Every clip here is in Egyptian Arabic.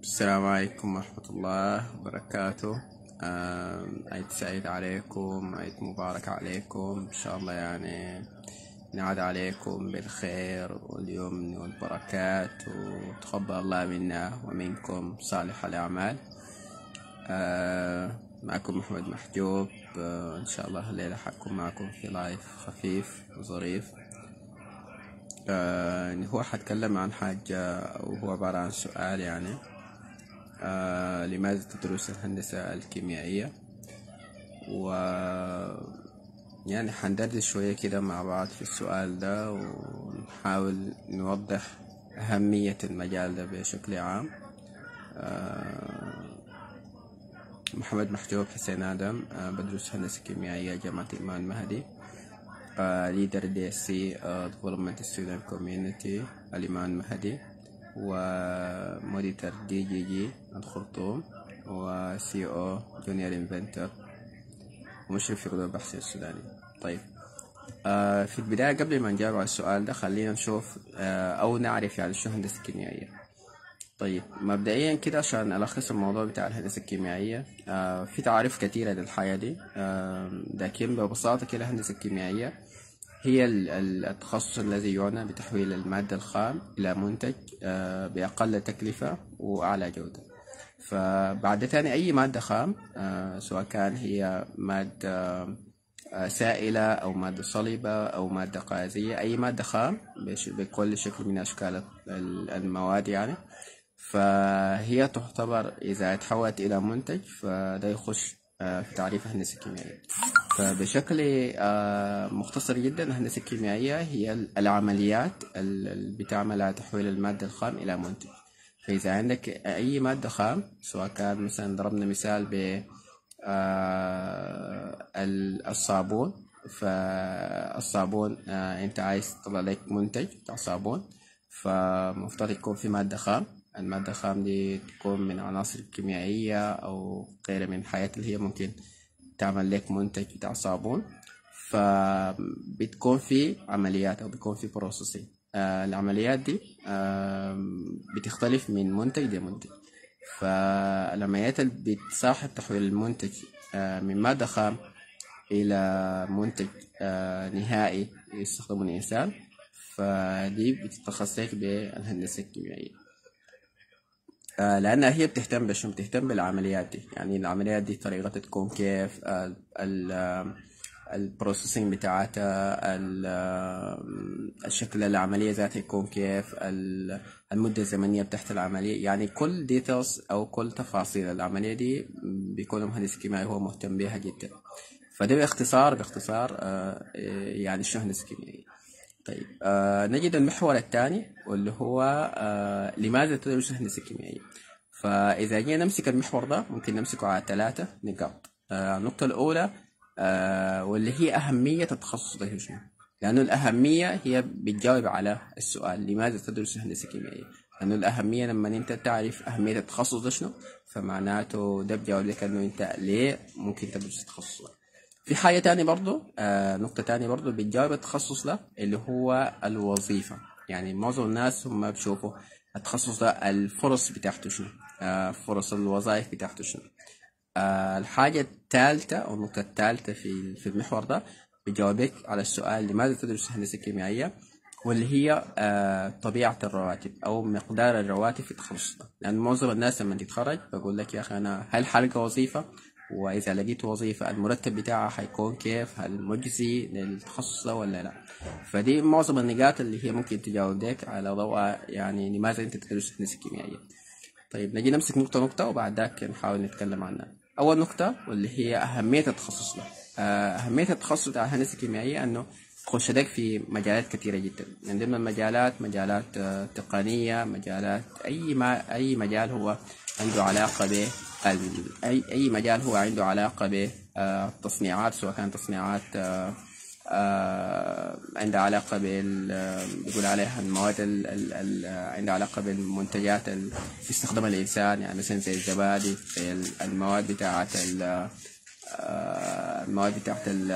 السلام عليكم ورحمة الله وبركاته آم، عيد سعيد عليكم عيد مبارك عليكم إن شاء الله يعني نعاد عليكم بالخير واليمن والبركات وتقبل الله منا ومنكم صالح الأعمال آه، معكم محمد محجوب آه، إن شاء الله الليلة حكون معكم في لايف خفيف وظريف آه، يعني هو حتكلم عن حاجة وهو عبارة عن سؤال يعني آه، لماذا تدرس الهندسة الكيميائية و يعني حندردش شوية كده مع بعض في السؤال ده ونحاول نوضح أهمية المجال ده بشكل عام آه، محمد محجوب حسين آدم آه، بدرس هندسة كيميائية جامعة الإمام المهدي ليدر دي اس سي ديفلوبمنت ستودنت كوميونيتي الإمام المهدي وموديتر دي جي جي الخرطوم وسي او جونيور انفنتور ومشرف في غرفة البحث السوداني طيب آه في البداية قبل ما نجاوب على السؤال ده خلينا نشوف آه أو نعرف يعني شو هندسة كيميائية طيب مبدئيا كده عشان ألخص الموضوع بتاع الهندسة الكيميائية آه في تعاريف كتيرة للحياة دي آه لكن ببساطة كده الهندسة الكيميائية هي ال- ال- التخصص الذي يعنى بتحويل المادة الخام إلى منتج آه بأقل تكلفة وأعلى جودة فبعد تاني أي مادة خام آه سواء كان هي مادة آه، سائلة أو مادة صلبة أو مادة غازية أي مادة خام بش- بكل شكل من أشكال ال- المواد يعني فهي تعتبر إذا تحولت إلى منتج فده يخش آه، في تعريف الهندسة الكيميائية فبشكل آه، مختصر جدا الهندسة الكيميائية هي العمليات اللي بتعمل على تحويل المادة الخام إلى منتج فإذا عندك أي مادة خام سواء كان مثلا ضربنا مثال ب آه، ال- الصابون فالصابون آه، أنت عايز تطلع لك منتج بتاع صابون فمفترض يكون في مادة خام المادة الخام دي تكون من عناصر كيميائية أو غيرها من الحاجات اللي هي ممكن تعمل لك منتج بتاع صابون فبتكون في عمليات أو بيكون في بروسيسنج آه العمليات دي آه بتختلف من منتج لمنتج فالعمليات اللي بتصاحب تحويل المنتج آه من مادة خام إلى منتج آه نهائي يستخدمه الإنسان فدي بتتخصص بالهندسة الكيميائية آه، لأنها هي بتهتم بشو بتهتم بالعمليات دي يعني العمليات دي طريقتها تكون كيف ال- ال- آه، البروسيسنج بتاعتها ال- آه، الشكل العملية ذاتها يكون كيف ال- المدة الزمنية بتاعت العملية يعني كل ديتيلز أو كل تفاصيل العملية دي بيكون المهندس الكيميائي هو مهتم بيها جدا فده باختصار باختصار آه، يعني شو هندسة كيميائية طيب آه نجد المحور الثاني واللي هو آه لماذا تدرس الهندسة الكيميائية فإذا جينا نمسك المحور ده ممكن نمسكه على ثلاثة نقاط آه النقطة الأولى آه واللي هي أهمية التخصص ده شنو لأنه الأهمية هي بتجاوب على السؤال لماذا تدرس الهندسة الكيميائية لأنه الأهمية لما أنت تعرف أهمية التخصص ده شنو فمعناته ده بجاوب لك إنه أنت ليه ممكن تدرس التخصص ده في حاجة تانية برضو آه نقطة تانية برضو بتجاوب التخصص ده اللي هو الوظيفة يعني معظم الناس هم بيشوفوا التخصص ده الفرص بتاعته شنو آه فرص الوظائف بتاعته شنو آه الحاجة الثالثة أو النقطة الثالثة في في المحور ده بجاوبك على السؤال لماذا تدرس الهندسة الكيميائية واللي هي آه طبيعة الرواتب أو مقدار الرواتب في التخصص ده لأن معظم الناس لما تتخرج بقول لك يا أخي أنا هل حلقة وظيفة وإذا لقيت وظيفة المرتب بتاعها حيكون كيف هل مجزي للتخصص ده ولا لا فدي معظم النقاط اللي هي ممكن تجاوب لك على ضوء يعني لماذا أنت تدرس الهندسة الكيميائية طيب نجي نمسك نقطة نقطة وبعد ذاك نحاول نتكلم عنها أول نقطة واللي هي أهمية التخصص ده آه، أهمية التخصص بتاع الهندسة الكيميائية أنه تخش لك في مجالات كثيرة جدا من ضمن المجالات مجالات آه، تقنية مجالات أي ما أي مجال هو عنده علاقة ب ال- أي أي مجال هو عنده علاقة بالتصنيعات سواء كان تصنيعات آه، آه، عندها علاقة بال بيقول عليها المواد ال... ال... ال... عندها علاقة بالمنتجات اللي بيستخدمها الإنسان يعني مثلا زي الزبادي زي ال- المواد بتاعت ال... آه، المواد بتاعت ال...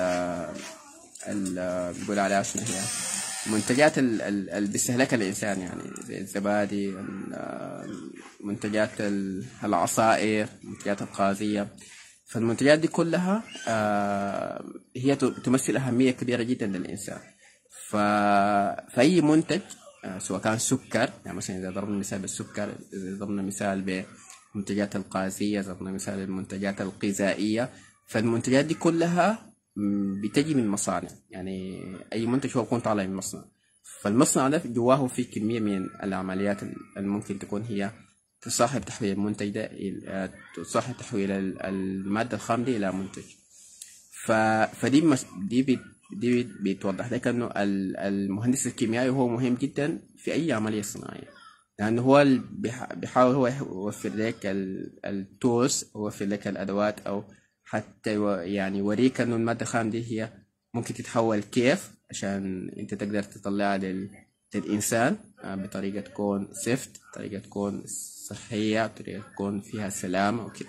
ال... بيقول عليها شنو هي منتجات ال- ال- اللي بيستهلكها الإنسان يعني زي الزبادي ال- منتجات ال- العصائر منتجات الغازية فالمنتجات دي كلها آه، هي ت- تمثل أهمية كبيرة جدا للإنسان ف... فأي منتج آه، سواء كان سكر يعني مثلا إذا ضربنا مثال بالسكر إذا ضربنا مثال بمنتجات الغازية إذا ضربنا مثال بالمنتجات الغذائية فالمنتجات دي كلها م، بتجي من مصانع يعني أي منتج هو يكون طالع من مصنع فالمصنع ده جواه في كمية من العمليات اللي ممكن تكون هي تصاحب تحويل المنتج ده إلى- آه، تصاحب تحويل ال- المادة الخام دي إلى منتج ف... فدي مس... دي بت... دي بت- بتوضح لك انه ال- المهندس الكيميائي هو مهم جدا في اي عمليه صناعيه لانه هو ال- بيح... بيحاول هو يوفر لك ال... التولز يوفر لك الادوات او حتى يو... يعني يوريك انه الماده الخام دي هي ممكن تتحول كيف عشان انت تقدر تطلعها لل... للانسان آه، بطريقه تكون سيفت طريقه تكون صحيه طريقه تكون فيها سلامه وكده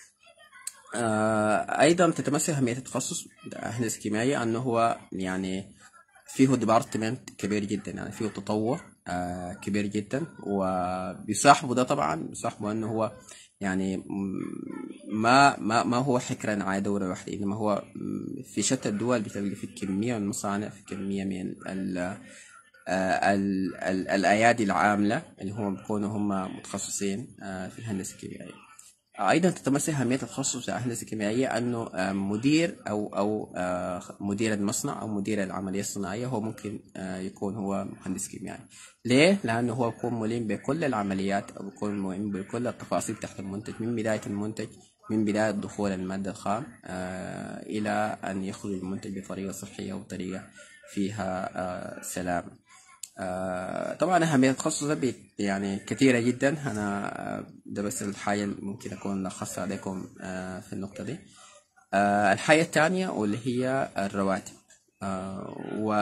آه، ايضا تتمثل اهميه التخصص الهندسه الكيميائيه انه هو يعني فيه ديبارتمنت كبير جدا يعني فيه تطور آه، كبير جدا وبيصاحبه ده طبعا بيصاحبه انه هو يعني م- ما ما ما هو حكرا على دوله واحده انما هو م، في شتى الدول بتلقى في كميه من المصانع في كميه من ال آه، ال- ال- الايادي العامله اللي هم بيكونوا هم متخصصين آه، في الهندسه الكيميائيه ايضا تتمثل اهميه التخصص في الهندسه الكيميائيه انه آه، مدير او او آه، مدير المصنع او مدير العمليه الصناعيه هو ممكن آه، يكون هو مهندس كيميائي ليه لانه هو يكون ملم بكل العمليات او يكون ملم بكل التفاصيل تحت المنتج من بدايه المنتج من بدايه دخول الماده الخام آه، الى ان يخرج المنتج بطريقه صحيه وبطريقه فيها آه، سلام آه، طبعا أهمية التخصص ده بيت- يعني كثيرة جدا أنا آه، ده بس الحاجة اللي ممكن أكون لخصها عليكم آه، في النقطة دي آه، الحاجة الثانية واللي هي الرواتب آه،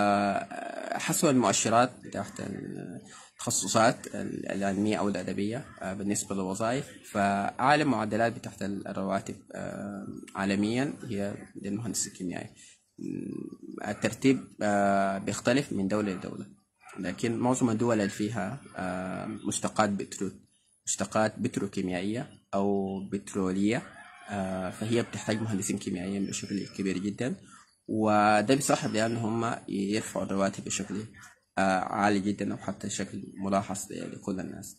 وحسب المؤشرات تحت التخصصات العلمية أو الأدبية آه، بالنسبة للوظائف فأعلى معدلات تحت الرواتب آه، عالميا هي للمهندس الكيميائي م، الترتيب آه، بيختلف من دولة لدولة لكن معظم الدول اللي فيها آه، مشتقات بترول مشتقات بتروكيميائية أو بترولية آه، فهي بتحتاج مهندسين كيميائيين بشكل كبير جدا وده بيصاحب لأن هم يرفعوا الرواتب بشكل آه، عالي جدا أو حتى شكل ملاحظ لكل الناس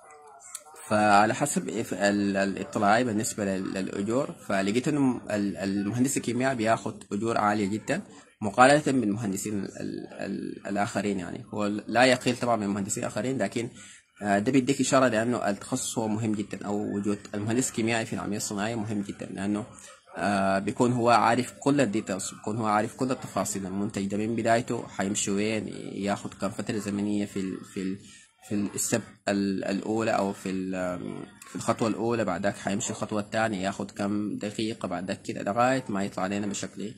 فعلى حسب ال- الاطلاعي بالنسبة لل- للأجور فلقيت إنه ال- المهندس الكيميائي بياخد أجور عالية جدا مقارنة بالمهندسين ال- ال- الآخرين يعني هو لا يقل طبعا من المهندسين الآخرين لكن آه، ده بيديك إشارة لأنه التخصص هو مهم جدا أو وجود المهندس الكيميائي في العملية الصناعية مهم جدا لأنه آه، بيكون هو عارف كل الديتيلز بيكون هو عارف كل التفاصيل المنتج ده من بدايته حيمشي وين ياخد كم فترة زمنية في ال في ال في الستب الأولى أو في ال- في الخطوة الأولى بعدك حيمشي الخطوة الثانية ياخد كم دقيقة بعدك كده لغاية ما يطلع لنا بشكل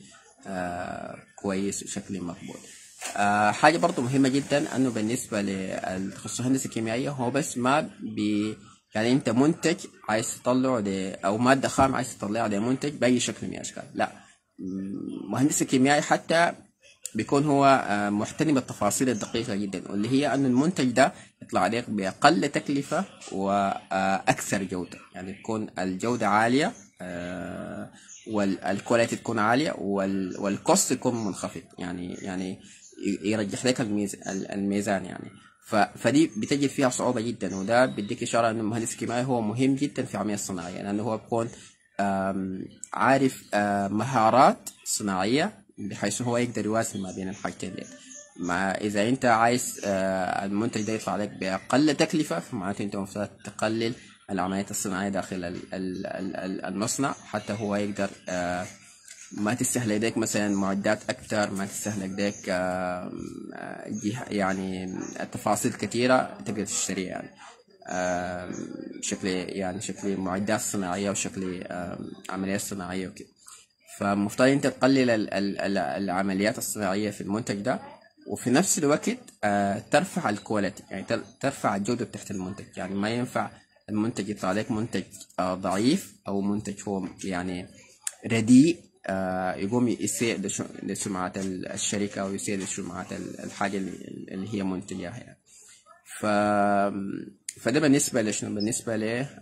آه كويس وشكل مقبول آه حاجة برضو مهمة جدا أنه بالنسبة للتخصص الهندسة الكيميائية هو بس ما بي يعني أنت منتج عايز تطلعه ل- أو مادة خام عايز تطلعها لمنتج بأي شكل من الأشكال لا م- مهندس الكيميائي حتى بيكون هو آه، محترم التفاصيل الدقيقة جدا واللي هي أن المنتج ده يطلع عليك بأقل تكلفة وأكثر جودة يعني تكون الجودة عالية آه، والكواليتي تكون عالية وال- والكوست يكون منخفض يعني يعني ي- يرجح لك الميز- الميزان يعني ف- فدي بتجد فيها صعوبة جدا وده بيديك إشارة أن المهندس الكيميائي هو مهم جدا في العملية الصناعية لأنه هو بيكون آم، عارف آه، مهارات صناعية بحيث هو يقدر يوازن ما بين الحاجتين دي مع إذا أنت عايز آه، المنتج ده يطلع لك بأقل تكلفة فمعناته أنت المفروض تقلل العمليات الصناعية داخل ال- ال- ال- ال- المصنع حتى هو يقدر آه، ما تستهلك ديك مثلا معدات أكثر ما تستهلك ديك آه، آه، جه- يعني التفاصيل كثيرة تقدر تشتريها يعني آم، شكل يعني شكل معدات صناعية وشكل آم، عمليات صناعية وكده فمفترض انت تقلل ال- ال- ال- العمليات الصناعية في المنتج ده وفي نفس الوقت آه، ترفع الكواليتي يعني تر- ترفع الجودة تحت المنتج يعني ما ينفع المنتج يطلع لك منتج آه، ضعيف او منتج هو يعني رديء آه، يقوم يسيء لش- لسمعة ال- الشركة او يسيء لسمعة ال- الحاجة اللي اللي هي منتجاها يعني. ف فده بالنسبة لشنو بالنسبة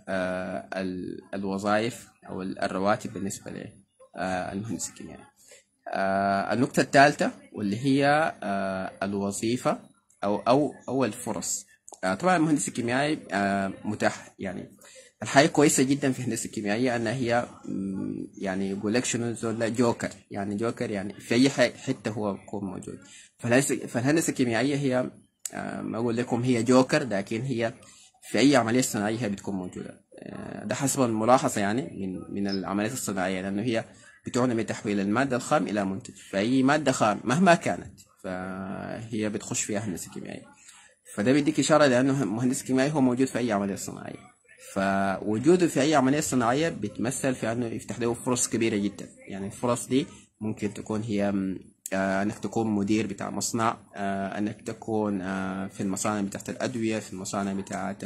للوظائف أو الرواتب بالنسبة للمهندس الكيميائي النقطة الثالثة واللي هي الوظيفة أو أو أو الفرص طبعا المهندس الكيميائي متاح يعني الحاجة كويسة جدا في الهندسة الكيميائية أنها هي يعني يقول لك شنو زول جوكر يعني جوكر يعني في أي حتة هو يكون موجود فالهندسة الكيميائية هي ما أقول لكم هي جوكر لكن هي في أي عملية صناعية هي بتكون موجودة ده حسب الملاحظة يعني من من العمليات الصناعية لأنه هي بتعنى بتحويل المادة الخام إلى منتج فأي مادة خام مهما كانت فهي بتخش فيها هندسة كيميائية فده بيديك إشارة لأنه مهندس كيميائي هو موجود في أي عملية صناعية فوجوده في أي عملية صناعية بتمثل في أنه يفتح له فرص كبيرة جدا يعني الفرص دي ممكن تكون هي آه انك تكون مدير بتاع مصنع آه انك تكون آه في المصانع بتاعت الادويه في المصانع بتاعت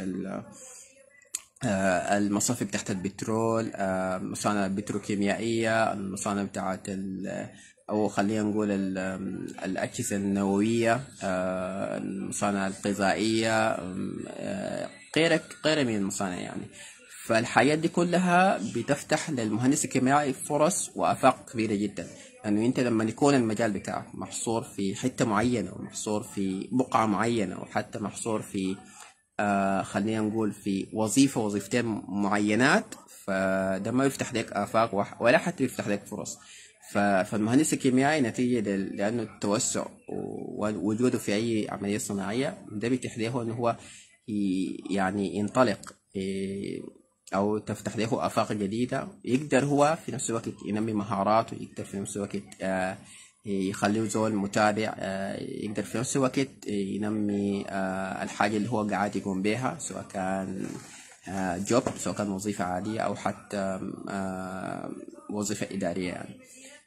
المصافي بتاعت البترول المصانع البتروكيميائيه المصانع بتاعت او خلينا نقول الاجهزه النوويه المصانع الغذائيه غيرك غير من المصانع يعني فالحاجات دي كلها بتفتح للمهندس الكيميائي فرص وافاق كبيره جدا لانه انت لما يكون المجال بتاعك محصور في حته معينه ومحصور في بقعه معينه وحتى محصور في آه خلينا نقول في وظيفه وظيفتين معينات فده ما يفتح لك افاق ولا حتى يفتح لك فرص فالمهندس الكيميائي نتيجة لأنه التوسع ووجوده في أي عملية صناعية ده بيتيح له إنه هو يعني ينطلق أو تفتح له آفاق جديدة يقدر هو في نفس الوقت ينمي مهاراته يقدر في نفس الوقت يخليه زول متابع يقدر في نفس الوقت ينمي الحاجة اللي هو قاعد يقوم بها سواء كان جوب سواء كان وظيفة عادية أو حتى وظيفة إدارية يعني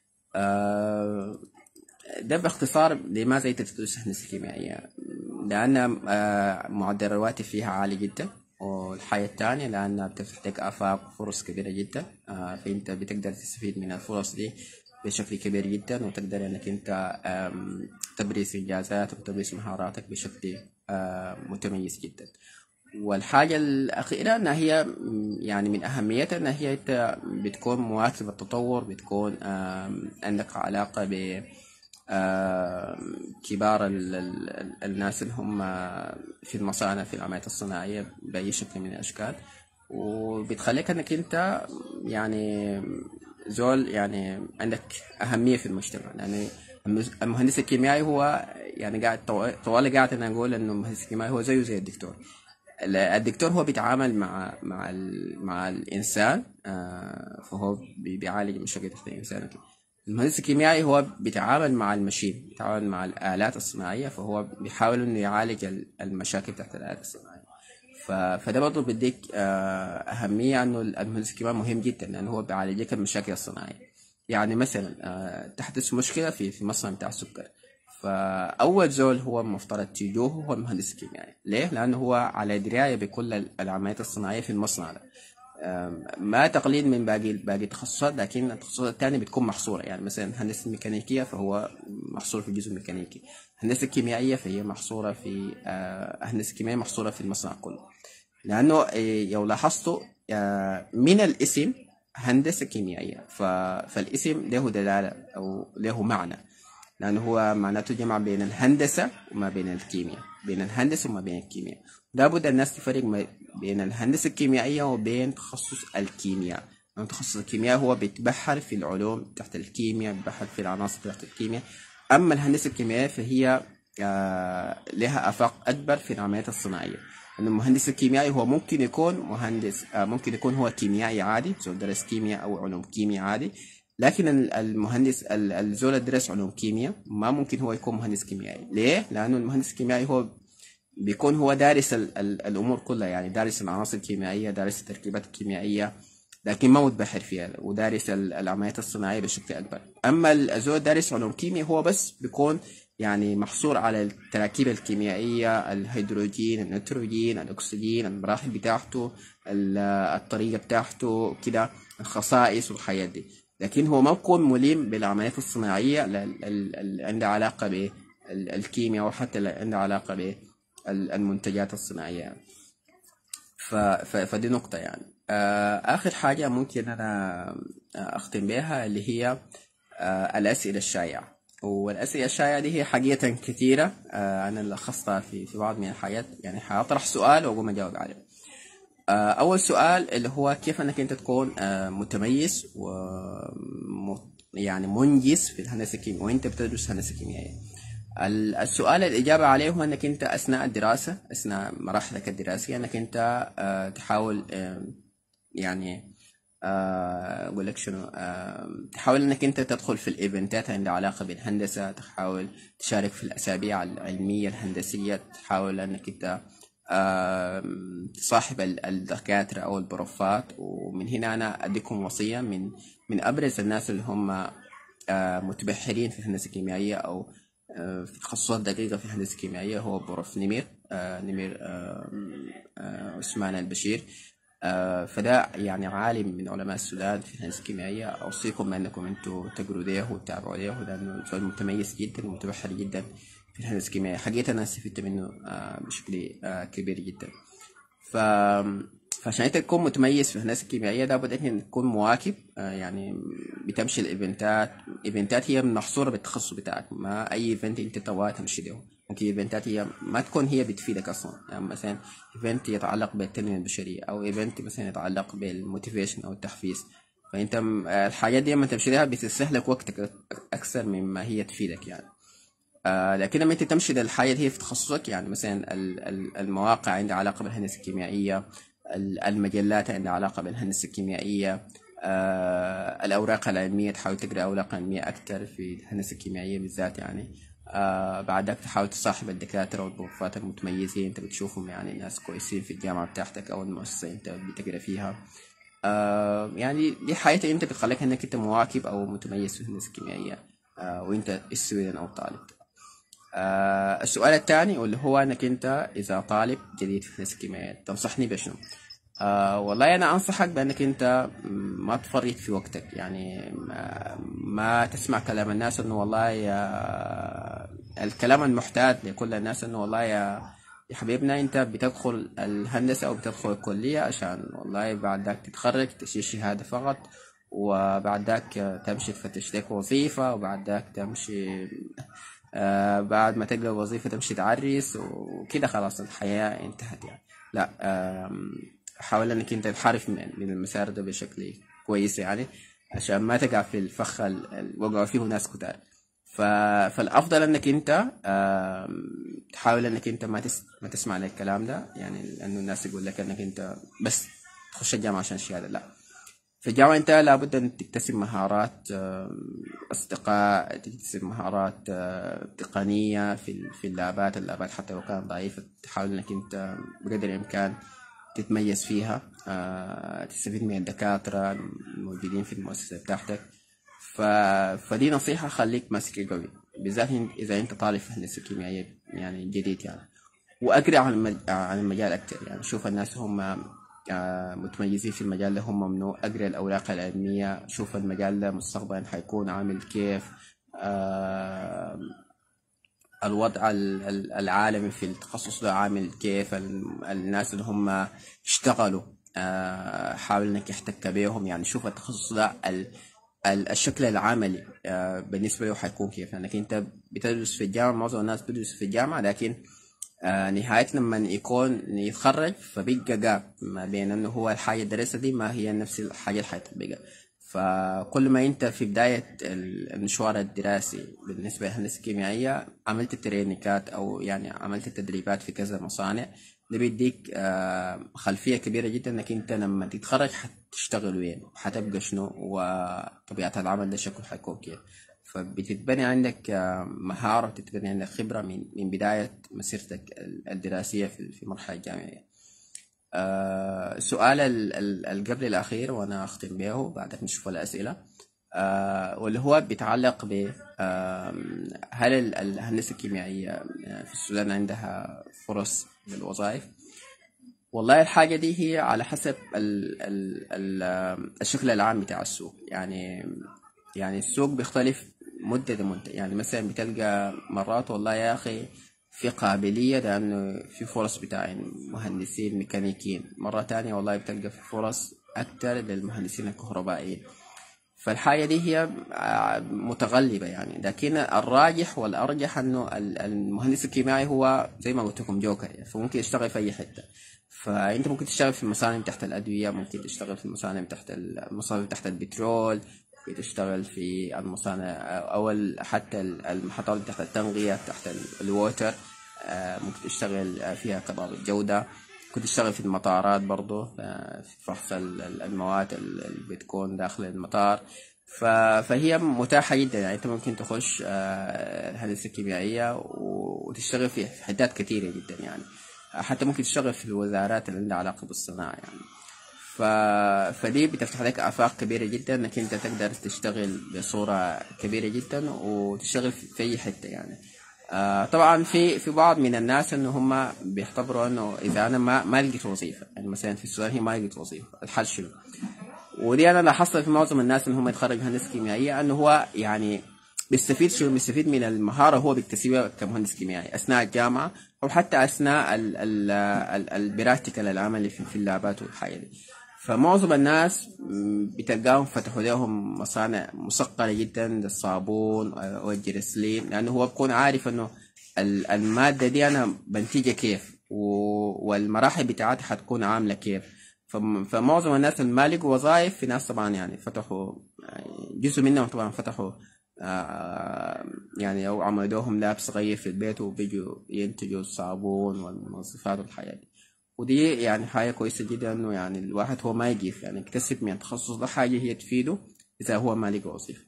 ده باختصار لماذا انت تدرس هندسه كيميائيه لان معدل الرواتب فيها عالي جدا والحاجة الثانية لأنها بتفتح لك آفاق فرص كبيرة جدا فأنت بتقدر تستفيد من الفرص دي بشكل كبير جدا وتقدر انك انت تبرز انجازاتك وتبرز مهاراتك بشكل متميز جدا والحاجة الأخيرة أنها هي يعني من أهميتها أنها هي أنت بتكون مواكب التطور بتكون عندك علاقة ب كبار الناس اللي هم في المصانع في العمليات الصناعية بأي شكل من الأشكال وبتخليك أنك أنت يعني زول يعني عندك أهمية في المجتمع يعني المهندس الكيميائي هو يعني قاعد طوال قاعد أنا أقول إنه المهندس الكيميائي هو زيه زي الدكتور الدكتور هو بيتعامل مع مع مع الانسان فهو بيعالج مشاكل تحت الانسان المهندس الكيميائي هو بيتعامل مع المشين بيتعامل مع الالات الصناعيه فهو بيحاول انه يعالج المشاكل تحت الالات الصناعيه فده برضه بيديك اهميه انه المهندس الكيميائي مهم جدا لانه هو بيعالج لك المشاكل الصناعيه يعني مثلا تحدث مشكله في في مصنع بتاع السكر فأول زول هو مفترض تيجوه هو المهندس الكيميائي ليه؟ لأنه هو على دراية بكل العمليات الصناعية في المصنع ده ما تقليد من باقي باقي التخصصات لكن التخصصات الثانية بتكون محصورة يعني مثلا هندسة الميكانيكية فهو محصور في الجزء الميكانيكي الهندسة الكيميائية فهي محصورة في الهندسة الكيميائية محصورة في المصنع كله لأنه لو لاحظتوا من الاسم هندسة كيميائية فالاسم له دلالة أو له معنى لأنه هو معناته جمع بين الهندسة وما بين الكيمياء بين الهندسة وما بين الكيمياء لابد الناس تفرق بين الهندسة الكيميائية وبين تخصص الكيمياء لأن تخصص الكيمياء هو بيتبحر في العلوم تحت الكيمياء بيتبحر في العناصر تحت الكيمياء أما الهندسة الكيميائية فهي لها آفاق أكبر في العمليات الصناعية أن المهندس الكيميائي هو ممكن يكون مهندس ممكن يكون هو كيميائي عادي سواء درس كيمياء أو علوم كيمياء عادي لكن المهندس الزول درس علوم كيمياء ما ممكن هو يكون مهندس كيميائي ليه؟ لأنه المهندس الكيميائي هو بيكون هو دارس ال ال الأمور كلها يعني دارس العناصر الكيميائية دارس التركيبات الكيميائية لكن ما متبحر فيها ودارس العمليات الصناعية بشكل أكبر أما الزول دارس علوم كيمياء هو بس بيكون يعني محصور على التراكيب الكيميائية الهيدروجين النيتروجين الأكسجين المراحل بتاعته الطريقة بتاعته كده الخصائص والحاجات دي لكن هو ما بيكون ملم بالعمليات الصناعية اللي عندها علاقة بالكيمياء وحتى اللي عندها علاقة بالمنتجات الصناعية ف... ف... فدي نقطة يعني آه، آخر حاجة ممكن أنا أختم بها اللي هي آه، الأسئلة الشائعة والأسئلة الشائعة دي هي حقيقة كثيرة آه، أنا لخصتها في في بعض من الحاجات يعني حأطرح سؤال وأقوم أجاوب عليه أول سؤال اللي هو كيف أنك أنت تكون متميز و يعني منجز في الهندسة الكيميائية وأنت بتدرس هندسة كيميائية السؤال الإجابة عليه هو أنك أنت أثناء الدراسة أثناء مراحلك الدراسية أنك أنت تحاول يعني اقول لك شنو تحاول انك انت تدخل في الايفنتات اللي عندها علاقه بالهندسه تحاول تشارك في الاسابيع العلميه الهندسيه تحاول انك انت تصاحب الدكاتره او البروفات ومن هنا انا اديكم وصيه من من ابرز الناس اللي هم متبحرين في الهندسه الكيميائيه او في تخصصات دقيقه في الهندسه الكيميائيه هو بروف نمير نمير عثمان البشير آه، فده يعني عالم من علماء السودان في الهندسه الكيميائيه اوصيكم انكم انتم تقروا ليه وتتابعوا ليه لانه سؤال متميز جدا ومتبحر جدا في الهندسه الكيميائيه حقيقه انا استفدت منه آه، بشكل آه، كبير جدا ف فعشان انت تكون متميز في الهندسه الكيميائيه لابد انك تكون مواكب يعني بتمشي الايفنتات ايفنتات هي محصوره بالتخصص بتاعك ما اي ايفنت انت تبغى تمشي له ممكن ايفنتات هي ما تكون هي بتفيدك اصلا يعني مثلا ايفنت يتعلق بالتنميه البشريه او ايفنت مثلا يتعلق بالموتيفيشن او التحفيز فانت الحاجات دي لما تمشي لها بتستهلك وقتك اكثر مما هي تفيدك يعني آه لكن لما انت تمشي للحاجه اللي هي في تخصصك يعني مثلا المواقع عندها علاقه بالهندسه الكيميائيه المجلات عندها علاقه بالهندسه الكيميائيه آه الاوراق العلميه تحاول تقرا اوراق علميه اكثر في الهندسه الكيميائيه بالذات يعني آه بعدك تحاول تصاحب الدكاترة والبروفات المتميزين انت بتشوفهم يعني ناس كويسين في الجامعة بتاعتك او المؤسسة انت بتقرا فيها آه يعني دي حياتك انت بتخليك انك انت مواكب او متميز في الهندسة الكيميائية آه وانت السويدن او طالب آه السؤال الثاني واللي هو انك انت اذا طالب جديد في الهندسة الكيميائية تنصحني بشنو؟ آه والله انا انصحك بانك انت ما تفرط في وقتك يعني ما, ما تسمع كلام الناس انه والله يا الكلام المحتاج لكل الناس انه والله يا يا حبيبنا انت بتدخل الهندسه او بتدخل الكليه عشان والله بعد ذاك تتخرج تشيل شهاده فقط وبعد ذاك تمشي تفتش لك وظيفه وبعد ذاك تمشي آه بعد ما تلقى وظيفه تمشي تعرس وكده خلاص الحياه انتهت يعني لا آه حاول انك انت تنحرف من, من المسار ده بشكل كويس يعني عشان ما تقع في الفخ اللي وقعوا فيه ناس كتار ف... فالافضل انك انت تحاول انك انت ما تس... ما تسمع للكلام ده يعني لانه الناس يقول لك انك انت بس تخش الجامعه عشان الشهاده لا في الجامعة أنت لابد أن تكتسب مهارات أصدقاء تكتسب مهارات تقنية في في اللابات اللابات حتى لو كانت ضعيفة تحاول أنك أنت بقدر الإمكان تتميز فيها آه، تستفيد من الدكاترة الموجودين في المؤسسة بتاعتك ف... فدي نصيحة خليك ماسك قوي بالذات إذا أنت طالب في الهندسة الكيميائية يعني جديد يعني وأقرأ عن المج... عن المجال أكتر يعني شوف الناس هم آه، متميزين في المجال ده هم منو أقرأ الأوراق العلمية شوف المجال ده مستقبلا حيكون عامل كيف آه، الوضع العالمي في التخصص ده عامل كيف الناس اللي هم اشتغلوا آه، حاول انك يحتك بيهم يعني شوف التخصص ده الشكل العملي آه، بالنسبة له حيكون كيف لأنك أنت بتدرس في الجامعة معظم الناس بتدرس في الجامعة لكن آه، نهاية لما يكون يتخرج فبيبقى جاب ما بين انه هو الحاجة درسها دي ما هي نفس الحاجة اللي حيطبقها فكل ما انت في بداية المشوار الدراسي بالنسبة للهندسة الكيميائية عملت ترينيكات او يعني عملت تدريبات في كذا مصانع ده بيديك آه، خلفية كبيرة جدا انك انت لما تتخرج حتشتغل وين حتبقى شنو وطبيعة العمل ده شكله حيكون كيف فبتتبني عندك آه، مهارة بتتبني عندك خبرة من من بداية مسيرتك الدراسية في المرحلة الجامعية السؤال آه، القبل الأخير وأنا أختم به بعدك نشوف الأسئلة آه واللي هو بيتعلق ب آه هل الهندسة الكيميائية آه، في السودان عندها فرص للوظائف؟ والله الحاجة دي هي على حسب ال ال ال الشكل العام بتاع السوق يعني يعني السوق بيختلف مدة لمدة يعني مثلا بتلقى مرات والله يا أخي في قابلية لأنه في فرص بتاع مهندسين ميكانيكيين مرة تانية والله بتلقى في فرص أكتر للمهندسين الكهربائيين فالحاجة دي هي آه، متغلبة يعني لكن الراجح والأرجح أنه المهندس الكيميائي هو زي ما قلت لكم جوكر يعني فممكن يشتغل في أي حتة فأنت ممكن تشتغل في المصانع تحت الأدوية ممكن تشتغل في المصانع تحت المصانع تحت البترول ممكن تشتغل في المصانع أو حتى المحطات تحت التنقية تحت الووتر آه، ممكن تشتغل فيها كضابط جودة كنت اشتغل في المطارات برضو في فحص المواد اللي بتكون داخل المطار فهي متاحة جدا يعني انت ممكن تخش آه، الهندسة الكيميائية وتشتغل في حتات كثيرة جدا يعني حتى ممكن تشتغل في الوزارات اللي عندها علاقة بالصناعة يعني ف... فدي بتفتح لك آفاق كبيرة جدا انك انت تقدر تشتغل بصورة كبيرة جدا وتشتغل في أي حتة يعني آه طبعا في في بعض من الناس انه هم بيعتبروا انه اذا انا ما ما لقيت وظيفه يعني مثلا في السودان هي ما لقيت وظيفه الحل شنو؟ ودي انا لاحظتها في معظم الناس اللي هم يتخرجوا هندسه كيميائيه انه هو يعني بيستفيد شو بيستفيد من المهاره هو بيكتسبها كمهندس كيميائي اثناء الجامعه او حتى اثناء البراكتيكال العملي في اللابات والحاجه دي فمعظم الناس بتلقاهم فتحوا لهم مصانع مسقرة جدا للصابون والجريسلين لأنه هو بكون عارف إنه المادة دي أنا بنتجها كيف والمراحل بتاعتها حتكون عاملة كيف فمعظم الناس اللي ما لقوا وظائف في ناس طبعا يعني فتحوا يعني جزء منهم طبعا فتحوا آه، يعني أو عملوهم لاب صغير في البيت وبيجوا ينتجوا الصابون والمنظفات والحاجات دي ودي يعني حاجة كويسة جدا انه يعني الواحد هو ما يجيف يعني يكتسب من التخصص ده حاجة هي تفيده اذا هو ما لقى وظيفة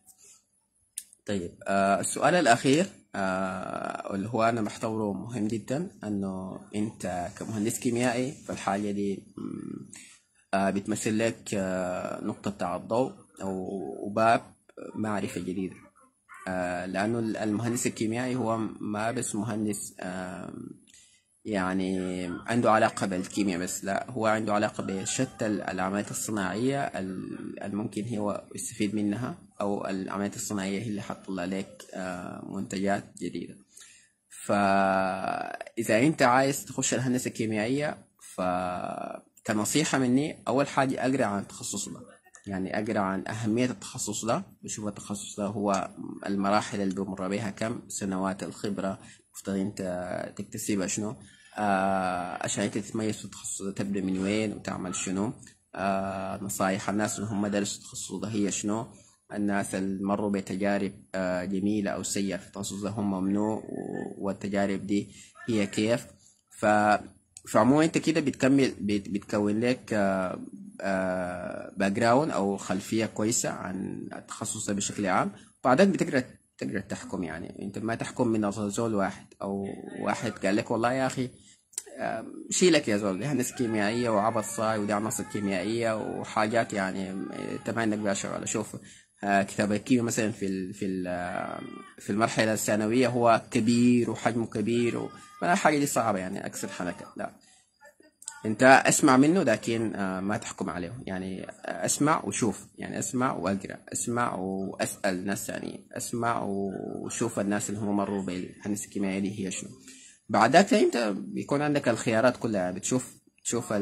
طيب آه السؤال الاخير آه اللي هو انا بحتبره مهم جدا انه انت كمهندس كيميائي فالحاجة دي آه بتمثل لك آه نقطة تاع الضوء وباب معرفة جديدة آه لأنه المهندس الكيميائي هو ما بس مهندس آه يعني عنده علاقة بالكيمياء بس لا هو عنده علاقة بشتى العمليات الصناعية الممكن هو يستفيد منها أو العمليات الصناعية هي اللي حتطلع لك آه، منتجات جديدة فإذا أنت عايز تخش الهندسة الكيميائية فكنصيحة مني أول حاجة أقرأ عن التخصص ده يعني أقرأ عن أهمية التخصص ده بشوف التخصص ده هو المراحل اللي بمر بها كم سنوات الخبرة مفترض انت تكتسبها شنو آه عشان انت تتميز في التخصص ده تبدا من وين وتعمل شنو آه نصايح الناس اللي هم درسوا التخصص ده هي شنو الناس اللي مروا بتجارب آه جميلة أو سيئة في التخصص ده هم ممنوع والتجارب دي هي كيف ف فعموما انت كده بتكمل بتكون لك آه باك جراوند او خلفيه كويسه عن التخصص ده بشكل عام بعدين بتقدر تقدر تحكم يعني انت ما تحكم من زول واحد او واحد قال لك والله يا اخي شيلك يا زول دي هندسة كيميائية وعبط صاي ودي عناصر كيميائية وحاجات يعني انت ما عندك بها شغل شوف آه، كتاب الكيمياء مثلا في في في المرحلة الثانوية هو كبير وحجمه كبير حاجة دي صعبة يعني أكثر حنكة لا انت اسمع منه لكن آه، ما تحكم عليه يعني اسمع وشوف يعني اسمع واقرا اسمع واسال ناس ثانيين اسمع وشوف الناس اللي هم مروا بالهندسه الكيميائيه دي هي شنو بعد ذاك انت بيكون عندك الخيارات كلها بتشوف تشوف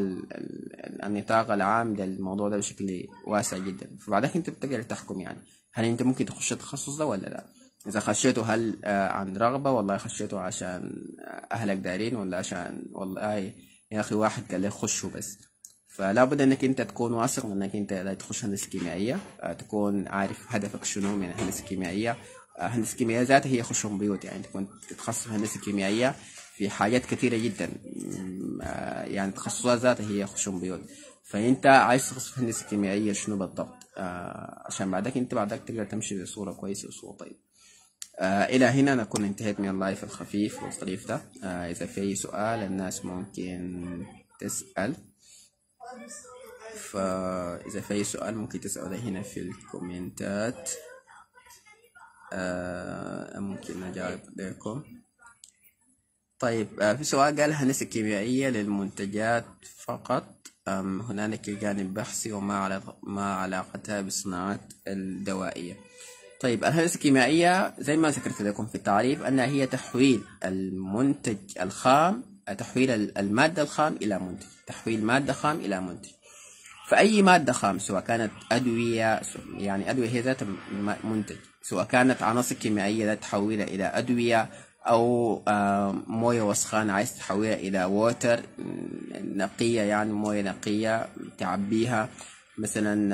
النطاق العام للموضوع ده بشكل واسع جدا فبعدك انت بتقدر تحكم يعني هل انت ممكن تخش التخصص ده ولا لا اذا خشيته هل آه، عن رغبه والله خشيته عشان اهلك دارين ولا عشان والله يا اخي واحد قال لي خشوا بس فلا بد انك انت تكون واثق من انك انت لا تخش هندسه كيميائيه آه، تكون عارف هدفك شنو من الهندسه الكيميائيه آه، هندسه الكيميائيه ذاتها هي خشهم بيوت يعني تكون تتخصص في هندسه كيميائيه في حاجات كثيره جدا آه، يعني تخصصات ذاتها هي خشهم بيوت فانت عايز تخصص في هندسه كيميائيه شنو بالضبط عشان بعدك انت بعدك تقدر تمشي بصوره كويسه وصوره طيبه آه إلى هنا نكون انتهيت من اللايف الخفيف والظريف ده آه إذا في أي سؤال الناس ممكن تسأل فإذا في أي سؤال ممكن تسأله هنا في الكومنتات آه ممكن أجاوب لكم طيب آه في سؤال قال هندسة كيميائية للمنتجات فقط أم هنالك جانب بحثي وما ما علاقتها بالصناعات الدوائية طيب الهندسة الكيميائية زي ما ذكرت لكم في التعريف أنها هي تحويل المنتج الخام تحويل المادة الخام إلى منتج تحويل مادة خام إلى منتج فأي مادة خام سواء كانت أدوية يعني أدوية هي ذات منتج سواء كانت عناصر كيميائية ذات تحولها إلى أدوية أو موية وسخانة عايز تحولها إلى ووتر نقية يعني موية نقية تعبيها مثلا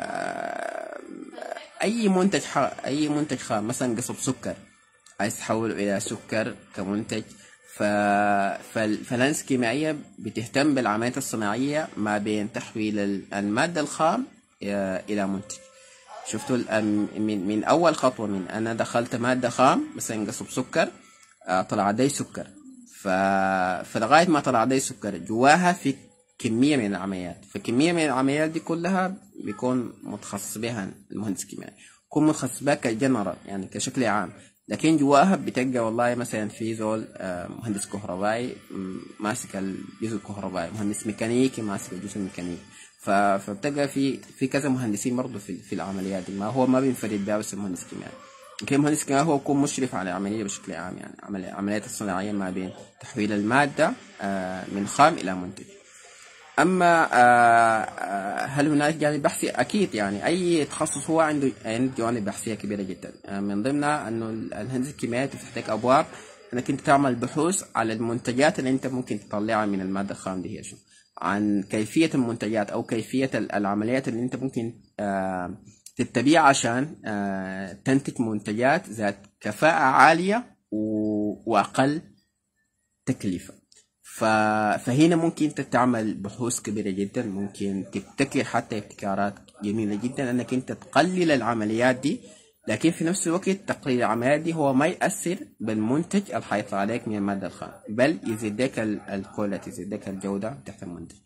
أي منتج أي منتج خام مثلا قصب سكر عايز تحوله إلى سكر كمنتج ف... فالهندسة الكيميائية بتهتم بالعمليات الصناعية ما بين تحويل المادة الخام إلى منتج شفتوا من, من أول خطوة من أنا دخلت مادة خام مثلا قصب سكر طلع دي سكر ف... فلغاية ما طلع دي سكر جواها في كمية من العمليات فكمية من العمليات دي كلها بيكون متخصص بها المهندس الكيميائي يكون متخصص بها كجنرال يعني كشكل عام لكن جواها بتلقى والله مثلا في زول مهندس كهربائي ماسك الجزء الكهربائي مهندس ميكانيكي ماسك الجزء الميكانيكي فبتلقى في في كذا مهندسين برضه في, في العمليات دي ما هو ما بينفرد بها بس المهندس الكيميائي يمكن المهندس الكيميائي هو يكون مشرف على العملية بشكل عام يعني العمليات الصناعية ما بين تحويل المادة من خام إلى منتج اما هل هناك جانب بحثي اكيد يعني اي تخصص هو عنده عنده جوانب بحثيه كبيره جدا من ضمنها انه الهندسه الكيميائيه تفتح لك ابواب انك انت تعمل بحوث على المنتجات اللي انت ممكن تطلعها من الماده الخام دي هي شو عن كيفيه المنتجات او كيفيه العمليات اللي انت ممكن تتبعها عشان تنتج منتجات ذات كفاءه عاليه واقل تكلفه فهنا ممكن انت تعمل بحوث كبيره جدا ممكن تبتكر حتى ابتكارات جميله جدا انك انت تقلل العمليات دي لكن في نفس الوقت تقليل العمليات دي هو ما يأثر بالمنتج اللي حيطلع عليك من المادة الخام بل يزيدك الكواليتي يزيدك الجودة تحت المنتج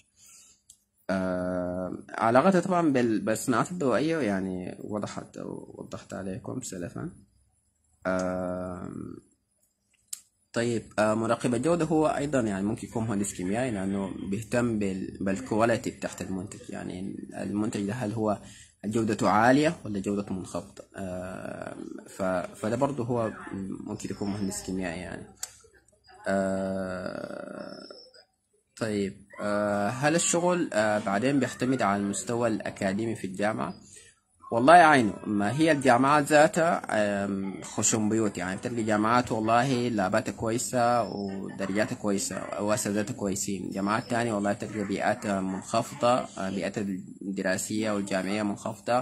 آه علاقتها طبعا بالصناعات الضوئية يعني وضحت أو وضحت عليكم سلفا آه طيب مراقب الجودة هو أيضا يعني ممكن يكون مهندس كيميائي لأنه بيهتم بالكواليتي تحت المنتج يعني المنتج ده هل هو جودته عالية ولا جودته منخفضة فده برضه هو ممكن يكون مهندس كيميائي يعني طيب هل الشغل بعدين بيعتمد على المستوى الأكاديمي في الجامعة؟ والله عينه ما هي الجامعات ذاتها خشم بيوت يعني بتلقي جامعات والله لاباتها كويسة ودرجاتها كويسة وأساتذتها كويسين جامعات تانية والله تلقى بيئاتها منخفضة بيئتها الدراسية والجامعية منخفضة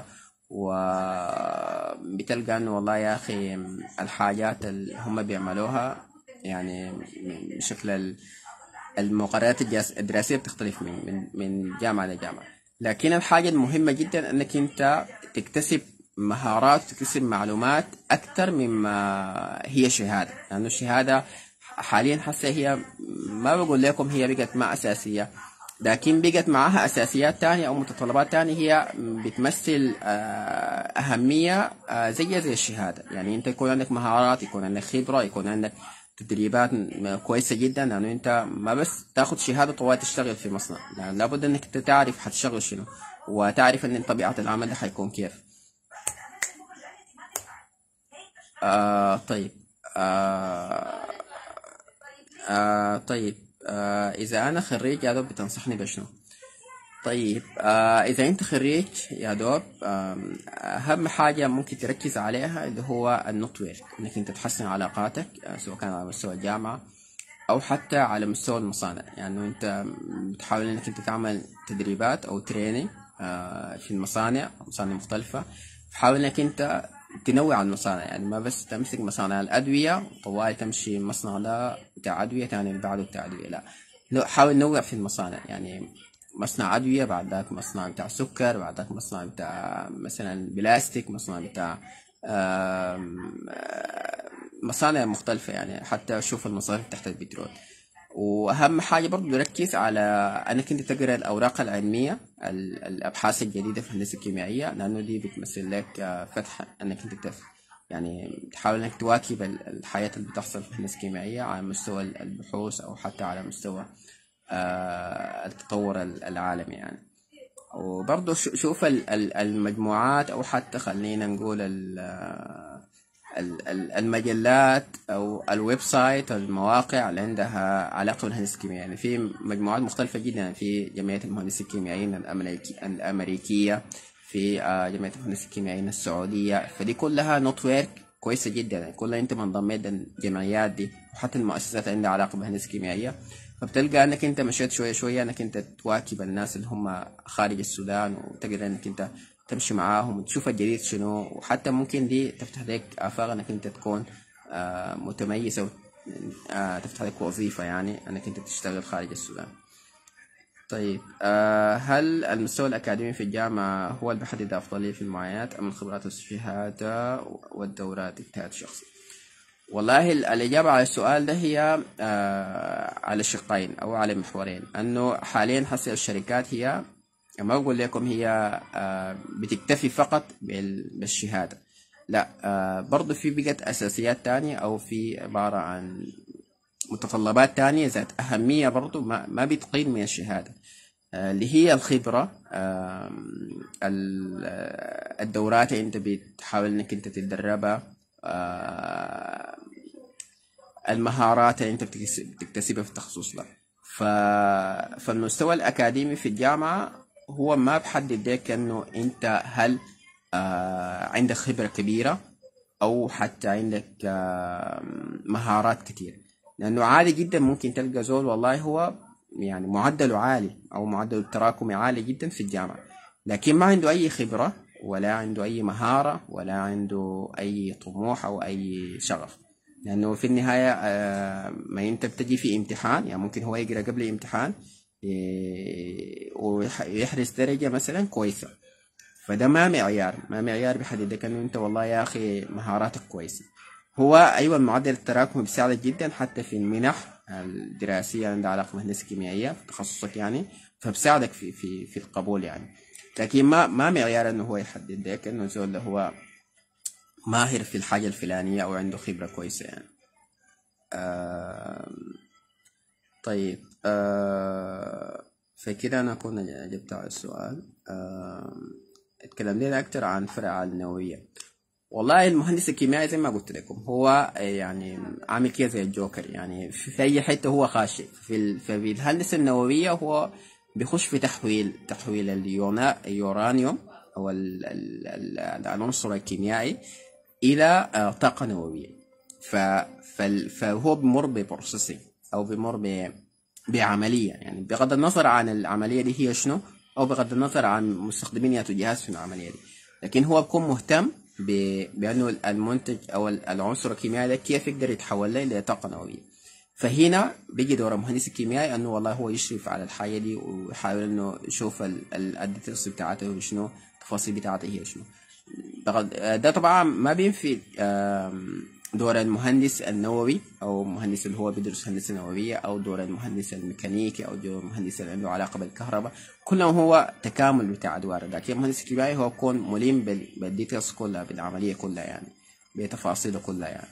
وبتلقى انه والله يا اخي الحاجات اللي هم بيعملوها يعني بشكل المقررات الدراسية بتختلف من من من جامعة لجامعة لكن الحاجة المهمة جدا انك انت تكتسب مهارات تكتسب معلومات اكثر مما هي شهادة لانه يعني الشهادة حاليا حاسة هي ما بقول لكم هي بقت ما اساسية لكن بقت معها اساسيات تانية او متطلبات تانية هي بتمثل اهمية زي زي الشهادة يعني انت يكون عندك مهارات يكون عندك خبرة يكون عندك تدريبات كويسه جدا لانه يعني انت ما بس تاخذ شهاده طوال تشتغل في مصنع يعني لابد انك تعرف حتشتغل شنو وتعرف ان طبيعه العمل ده حيكون كيف آه طيب آه آه طيب آه اذا انا خريج يا دوب بتنصحني بشنو طيب آه إذا أنت خريج يا دوب آه أهم حاجة ممكن تركز عليها اللي هو النتورك إنك أنت تحسن علاقاتك آه سواء كان على مستوى الجامعة أو حتى على مستوى المصانع يعني أنت بتحاول إنك أنت تعمل تدريبات أو تريننج آه في المصانع مصانع مختلفة تحاول إنك أنت تنوع المصانع يعني ما بس تمسك مصانع الأدوية طوال تمشي مصنع ده بتاع أدوية تاني اللي بعده بتاع أدوية لا حاول نوع في المصانع يعني مصنع أدوية بعد ذاك مصنع بتاع سكر بعد ذاك مصنع بتاع مثلا بلاستيك مصنع بتاع مصانع مختلفة يعني حتى أشوف المصاريف تحت البترول وأهم حاجة برضو نركز على أنك أنت تقرأ الأوراق العلمية الأبحاث الجديدة في الهندسة الكيميائية لأنه دي بتمثل لك فتح أنك أنت تف يعني تحاول أنك تواكب الحياة اللي بتحصل في الهندسة الكيميائية على مستوى البحوث أو حتى على مستوى التطور العالمي يعني وبرضه ش- شوف ال- ال- المجموعات او حتى خلينا نقول ال- ال- ال- المجلات او الويب سايت المواقع اللي عندها علاقه بالهندسه الكيميائيه يعني في مجموعات مختلفه جدا يعني في جمعيه المهندسين الكيميائيين الأمريكي الامريكيه في آه، جمعيه المهندسين الكيميائيين السعوديه فدي كلها نتورك كويسه جدا يعني كلها انت منضميت الجمعيات دي وحتى المؤسسات اللي عندها علاقه بالهندسه الكيميائيه فبتلقى انك انت مشيت شويه شويه انك انت تواكب الناس اللي هم خارج السودان وتقدر انك انت تمشي معاهم وتشوف الجديد شنو وحتى ممكن دي تفتح لك افاق انك انت تكون آه، متميز او آه، تفتح لك وظيفه يعني انك انت تشتغل خارج السودان طيب آه، هل المستوى الأكاديمي في الجامعة هو اللي بيحدد أفضلية في المعاينات أم الخبرات والشهادة والدورات اجتهاد شخصي؟ والله ال- الإجابة على السؤال ده هي آه، على شقين أو على محورين أنه حاليا حسب الشركات هي ما أقول لكم هي آه، بتكتفي فقط بال- بالشهادة لا آه، برضو في بقت أساسيات تانية أو في عبارة عن متطلبات تانية ذات أهمية برضو ما, ما بتقل من الشهادة آه، اللي هي الخبرة آم، ال- آه، الدورات اللي انت بتحاول انك انت تتدربها آه، المهارات اللي انت بتكس- بتكتسبها في التخصص ده ف... فالمستوى الأكاديمي في الجامعة هو ما بحدد لك انه انت هل آه، عندك خبرة كبيرة او حتى عندك آه، مهارات كتير لانه عادي جدا ممكن تلقى زول والله هو يعني معدله عالي او معدل التراكمي عالي جدا في الجامعة لكن ما عنده اي خبرة ولا عنده اي مهارة ولا عنده اي طموح او اي شغف لانه في النهاية آه، ما انت بتجي في امتحان يعني ممكن هو يقرا قبل الامتحان إيه، ويح- ويحرز درجة مثلا كويسة فده ما معيار ما معيار بيحدد لك انه انت والله يا اخي مهاراتك كويسه هو ايوه المعدل التراكمي بيساعدك جدا حتى في المنح الدراسيه اللي عندها علاقه بالهندسه الكيميائيه في تخصصك يعني فبساعدك في في في القبول يعني لكن ما ما معيار انه هو يحدد لك انه زول ده هو ماهر في الحاجه الفلانيه او عنده خبره كويسه يعني آم، طيب آه فكده أنا أكون جبت على السؤال آه اتكلمنا أكتر عن فرع النووية والله المهندس الكيميائي زي ما قلت لكم هو يعني عامل كده زي الجوكر يعني في أي حتة هو خاشي في ال... في الهندسة النووية هو بيخش في تحويل تحويل اليونا... اليورانيوم أو ال... ال... ال... العنصر الكيميائي إلى آه، طاقة نووية ف... فال... فهو بيمر ببروسيسنج أو بيمر ب... بعملية يعني بغض النظر عن العملية دي هي شنو أو بغض النظر عن مستخدمين ياتوا جهاز في العملية دي لكن هو بيكون مهتم ب... بأنه المنتج أو العنصر الكيميائي ده كيف يقدر يتحول له لطاقة نووية فهنا بيجي دور المهندس الكيميائي انه والله هو يشرف على الحاجه دي ويحاول انه يشوف الديتيلز بتاعته شنو التفاصيل بتاعته هي شنو بغض- ده طبعا ما بينفي آم، دور المهندس النووي او المهندس اللي هو بيدرس هندسه نوويه او دور المهندس الميكانيكي او دور المهندس اللي عنده علاقه بالكهرباء كلهم هو تكامل بتاع ادوار لكن المهندس الكيميائي هو يكون ملم بال- بالديتيلز كلها بالعمليه كلها يعني بتفاصيله كلها يعني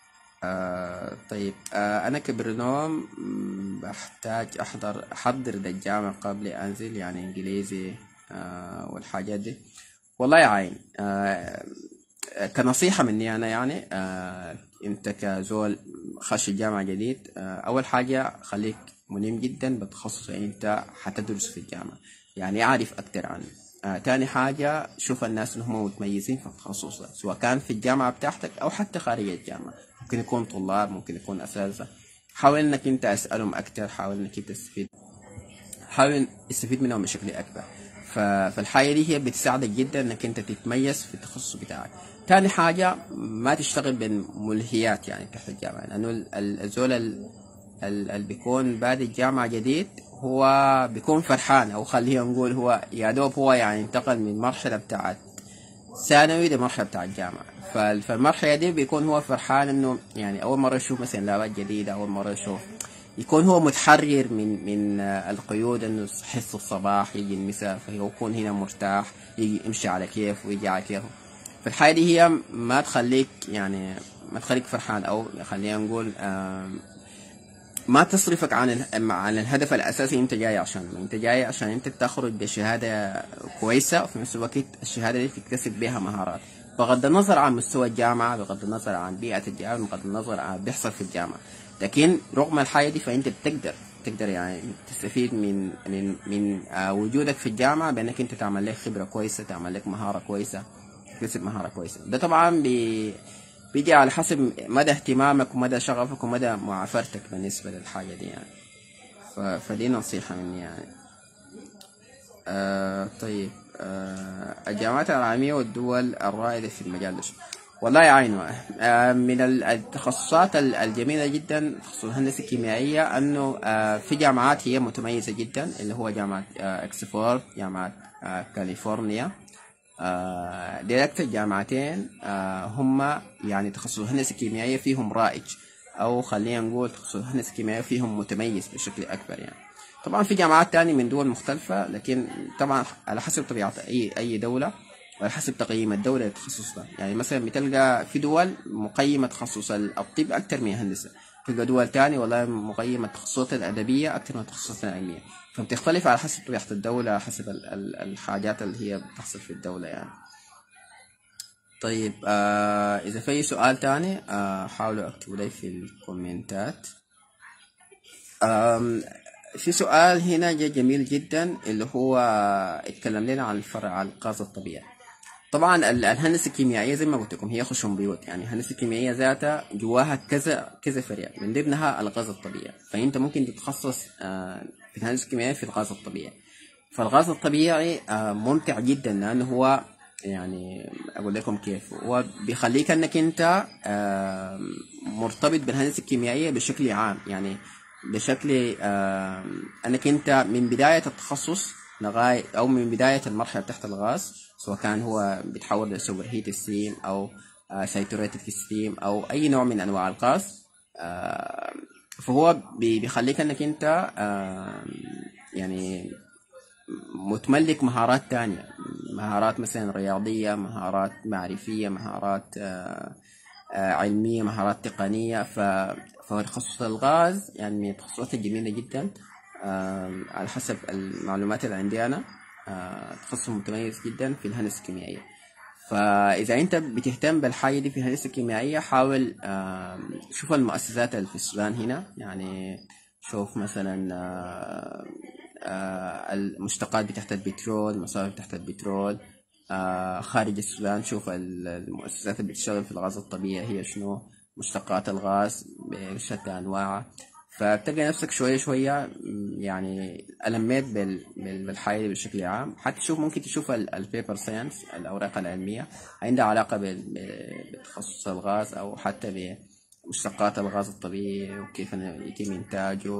آه طيب آه أنا كبرنوم مم، بحتاج أحضر أحضر للجامعة قبل أنزل يعني إنجليزي آه والحاجات دي والله يا عين آه كنصيحة مني أنا يعني آه أنت كزول خش الجامعة جديد آه أول حاجة خليك ملم جدا بالتخصص اللي أنت حتدرس في الجامعة يعني أعرف أكتر عنه آه تاني حاجة شوف الناس اللي هم متميزين في التخصص ده سواء كان في الجامعة بتاعتك أو حتى خارج الجامعة ممكن يكون طلاب ممكن يكون أساتذة حاول إنك أنت أسألهم أكتر حاول إنك أنت تستفيد حاول تستفيد منهم بشكل اكبر ف- فالحاجه دي هي بتساعدك جدا انك انت تتميز في التخصص بتاعك تاني حاجة ما تشتغل بالملهيات يعني تحت الجامعة لأنه ال- ال- الزول ال- ال- اللي بيكون بادئ الجامعة جديد هو بيكون فرحان أو خلينا نقول هو يا دوب هو يعني انتقل من مرحلة بتاعت ثانوي لمرحلة بتاع الجامعة فال- فالمرحلة دي بيكون هو فرحان انه يعني اول مرة يشوف مثلا لعبات جديدة اول مرة يشوف يكون هو متحرر من من آه، القيود انه حصة الصباح يجي المساء فيكون هنا مرتاح يجي يمشي على كيف ويجي على كيفه فالحاجة دي هي ما تخليك يعني ما تخليك فرحان او خلينا نقول آم، ما تصرفك عن ال- عن الهدف الاساسي انت جاي عشانه انت جاي عشان انت تخرج بشهاده كويسه وفي نفس الوقت الشهاده دي تكتسب بها مهارات بغض النظر عن مستوى الجامعه بغض النظر عن بيئه الجامعه بغض النظر عن اللي بيحصل في الجامعه لكن رغم الحاجه دي فانت بتقدر تقدر يعني تستفيد من من من آه، وجودك في الجامعه بانك انت تعمل لك خبره كويسه تعمل لك مهاره كويسه تكتسب مهاره كويسه ده طبعا بي بيجي على حسب مدى اهتمامك ومدى شغفك ومدى معافرتك بالنسبه للحاجه دي يعني ف... فدي نصيحه مني يعني آه طيب آه الجامعات العالمية والدول الرائدة في المجال ده والله يا عينو آه من ال- التخصصات ال- الجميلة جدا تخصص الهندسة الكيميائية أنه آه في جامعات هي متميزة جدا اللي هو جامعة آه إكسفورد جامعة آه كاليفورنيا آه دي أكثر جامعتين آه هم يعني تخصص الهندسة الكيميائية فيهم رائج أو خلينا نقول تخصص الهندسة الكيميائية فيهم متميز بشكل أكبر يعني طبعا في جامعات تانية من دول مختلفة لكن طبعا على حسب طبيعة أي أي دولة وعلى حسب تقييم الدولة للتخصص ده يعني مثلا بتلقى في دول مقيمة تخصص الطب أكتر من الهندسة تلقى دول تانية والله مقيمة التخصصات الأدبية أكتر من التخصصات العلمية فبتختلف على حسب طبيعة الدولة على حسب ال- ال- الحاجات اللي هي بتحصل في الدولة يعني طيب آه إذا في أي سؤال تاني آه حاولوا اكتبوا لي في الكومنتات آم، في سؤال هنا جا جميل جدا اللي هو اتكلم لنا عن الفرع عن الغاز الطبيعي طبعا ال- الهندسه الكيميائيه زي ما قلت لكم هي خشم بيوت يعني الهندسه الكيميائيه ذاتها جواها كذا كذا فرع من ضمنها الغاز الطبيعي فانت ممكن تتخصص آه، في الهندسه الكيميائيه في الغاز الطبيعي فالغاز الطبيعي آه، ممتع جدا لانه هو يعني اقول لكم كيف هو بيخليك انك انت آه، مرتبط بالهندسه الكيميائيه بشكل عام يعني بشكل آه، انك انت من بدايه التخصص لغايه او من بدايه المرحله تحت الغاز سواء كان هو بيتحول لسوبر هيت ستيم او سايتوريتد ستيم او اي نوع من انواع الغاز آه، فهو بي- بيخليك انك انت آه، يعني متملك مهارات تانية مهارات مثلا رياضية مهارات معرفية مهارات آه، آه، علمية مهارات تقنية ف فتخصص الغاز يعني من التخصصات الجميلة جدا آم، على حسب المعلومات اللي عندي أنا آه، تخصص متميز جدا في الهندسة الكيميائية فإذا أنت بتهتم بالحاجة دي في الهندسة الكيميائية حاول آم، شوف المؤسسات اللي في السودان هنا يعني شوف مثلا آه، آه، المشتقات بتاعت البترول المصارف بتاعت البترول آه، خارج السودان شوف ال- المؤسسات اللي بتشتغل في الغاز الطبيعي هي شنو مشتقات الغاز بشتى أنواعها فبتلقى نفسك شوية شوية م، يعني ألميت بال- بال- بالحياة بشكل عام حتى تشوف ممكن تشوف البيبر ساينس الأوراق العلمية عندها علاقة بال- ب- بتخصص الغاز أو حتى بمشتقات الغاز الطبيعي وكيف إنه يتم إنتاجه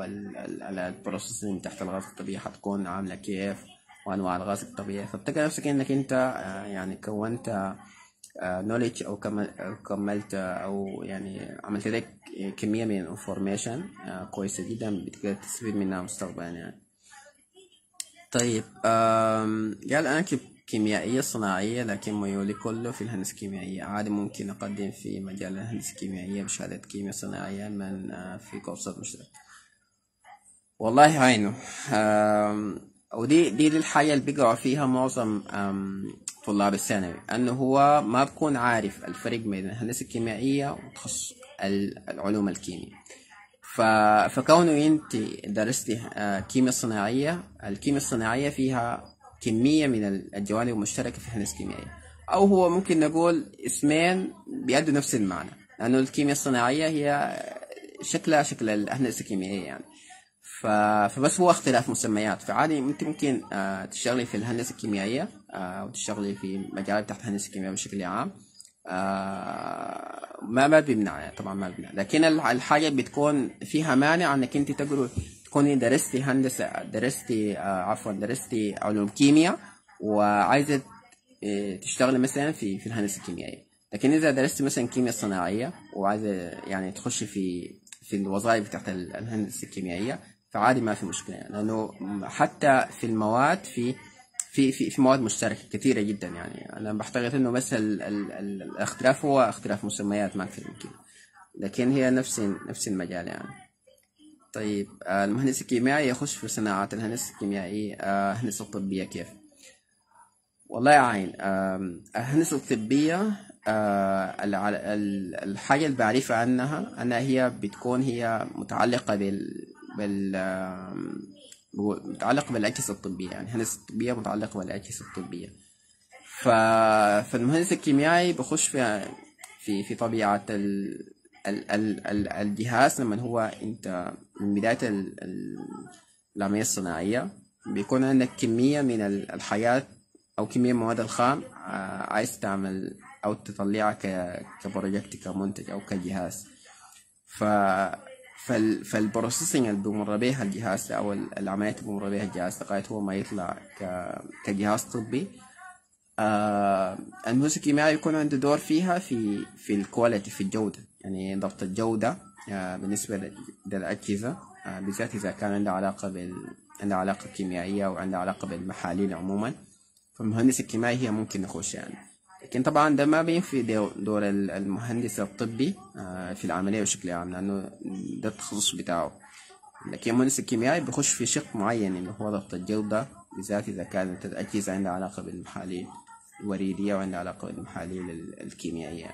والبروسيسنج تحت الغاز الطبيعي حتكون عاملة كيف وأنواع الغاز الطبيعي فبتلقى نفسك إنك أنت آه، يعني كونت نوليدج او كمل- أو كملت او يعني عملت لك كميه من الانفورميشن كويسه جدا بتقدر تستفيد منها مستقبلا يعني طيب آم، قال انا كيم- كيميائيه صناعيه لكن ميولي كله في الهندسه الكيميائيه عادي ممكن اقدم في مجال الهندسه الكيميائيه بشهاده كيمياء صناعيه من آه، في كورسات مشتركه والله عينه آم، ودي دي الحاجة اللي بيقع فيها معظم آم، طلاب الثانوي انه هو ما بكون عارف الفرق بين الهندسة الكيميائية وتخصص ال- العلوم الكيمياء ف... فكونه انت درستي آه، كيمياء صناعية الكيمياء الصناعية فيها كمية من ال- الجوانب المشتركة في الهندسة الكيميائية أو هو ممكن نقول اسمين بيأدوا نفس المعنى لأنه الكيمياء الصناعية هي شكلها شكل الهندسة الكيميائية يعني ف... فبس هو اختلاف مسميات فعادي انت ممكن آه، تشتغلي في الهندسه الكيميائيه آه، وتشتغلي في مجال تحت الهندسه الكيميائيه بشكل عام آه، ما ما بيمنع يعني طبعا ما بيمنع لكن ال- الحاجه بتكون فيها مانع انك انت تقدر تكوني درستي هندسه درستي آه، عفوا درستي علوم كيمياء وعايزه آه، تشتغلي مثلا في في الهندسه الكيميائيه لكن اذا درستي مثلا كيمياء صناعيه وعايزه يعني تخشي في في الوظائف بتاعت ال- الهندسه الكيميائيه فعادي ما في مشكله يعني لانه حتى في المواد في في في في مواد مشتركه كثيره جدا يعني انا بعتقد انه بس ال ال ال الاختلاف هو اختلاف مسميات ما اكثر من كده لكن هي نفس نفس المجال يعني طيب آه، المهندس الكيميائي يخش في صناعة الهندسة الكيميائية آه، الهندسة الطبية كيف؟ والله يا عين آم، الهندسة الطبية آه، الع- ال- الحاجة اللي بعرفها عنها أنها هي بتكون هي متعلقة بال بال آم، بو- متعلقة بالأجهزة الطبية يعني الهندسة الطبية متعلقة بالأجهزة الطبية ف... فالمهندس الكيميائي بخش في في في طبيعة ال... ال... ال... ال... الجهاز لما هو انت من بداية ال... ال... العملية الصناعية بيكون عندك كمية من ال- الحاجات أو كمية من المواد الخام آه، عايز تعمل أو تطلعها ك... كبروجكت كمنتج أو كجهاز ف فال... فالبروسيسنج اللي بمر بيها الجهاز ده أو ال- العمليات اللي بمر بيها الجهاز لغاية هو ما يطلع ك... كجهاز طبي آه المهندس الكيميائي يكون عنده دور فيها في في الكواليتي في الجودة يعني ضبط الجودة آه بالنسبة لل- للأجهزة آه بالذات إذا كان عندها علاقة بال عندها علاقة كيميائية أو عندها علاقة بالمحاليل عموما فالمهندس الكيميائي هي ممكن يخش يعني لكن طبعا ده ما بينفي دو- دور ال- المهندس الطبي آه في العملية بشكل عام لأنه ده التخصص بتاعه لكن المهندس الكيميائي بيخش في شق معين اللي هو ضبط الجودة بالذات إذا كانت الأجهزة عندها علاقة بالمحاليل الوريدية وعندها علاقة بالمحاليل ال- الكيميائية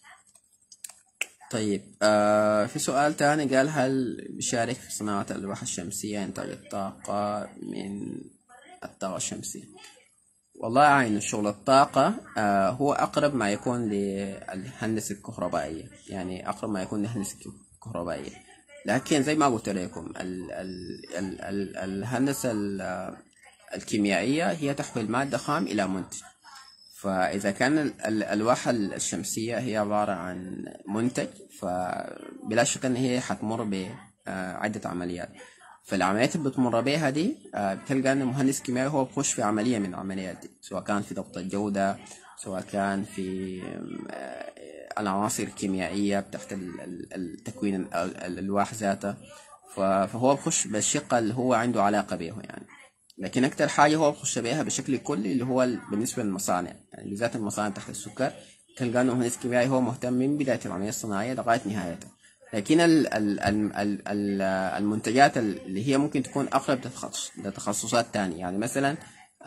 طيب آه في سؤال تاني قال هل بيشارك في صناعة الألواح الشمسية إنتاج الطاقة من الطاقة الشمسية والله عين الشغل الطاقة آه هو أقرب ما يكون للهندسة الكهربائية يعني أقرب ما يكون للهندسة الكهربائية لكن زي ما قلت لكم ال ال ال ال الهندسة ال- الكيميائية هي تحويل مادة خام إلى منتج فإذا كان ال- ال- الألواح الشمسية هي عبارة عن منتج فبلا شك إن هي حتمر بعدة عمليات فالعمليات اللي بتمر بيها دي آه، بتلقى إن المهندس الكيميائي هو بخش في عملية من العمليات دي سواء كان في ضبط الجودة سواء كان في آه، العناصر الكيميائية بتاعت ال- ال- التكوين ال- ال- الألواح ذاتها ف- فهو بخش بالشق اللي هو عنده علاقة به يعني لكن أكتر حاجة هو بخش بيها بشكل كلي اللي هو ال- بالنسبة للمصانع يعني بالذات المصانع تحت السكر تلقى إنه مهندس كيميائي هو مهتم من بداية العملية الصناعية لغاية نهايتها لكن ال ال ال ال ال المنتجات اللي هي ممكن تكون أقرب لتخصص لتخصصات تانية يعني مثلا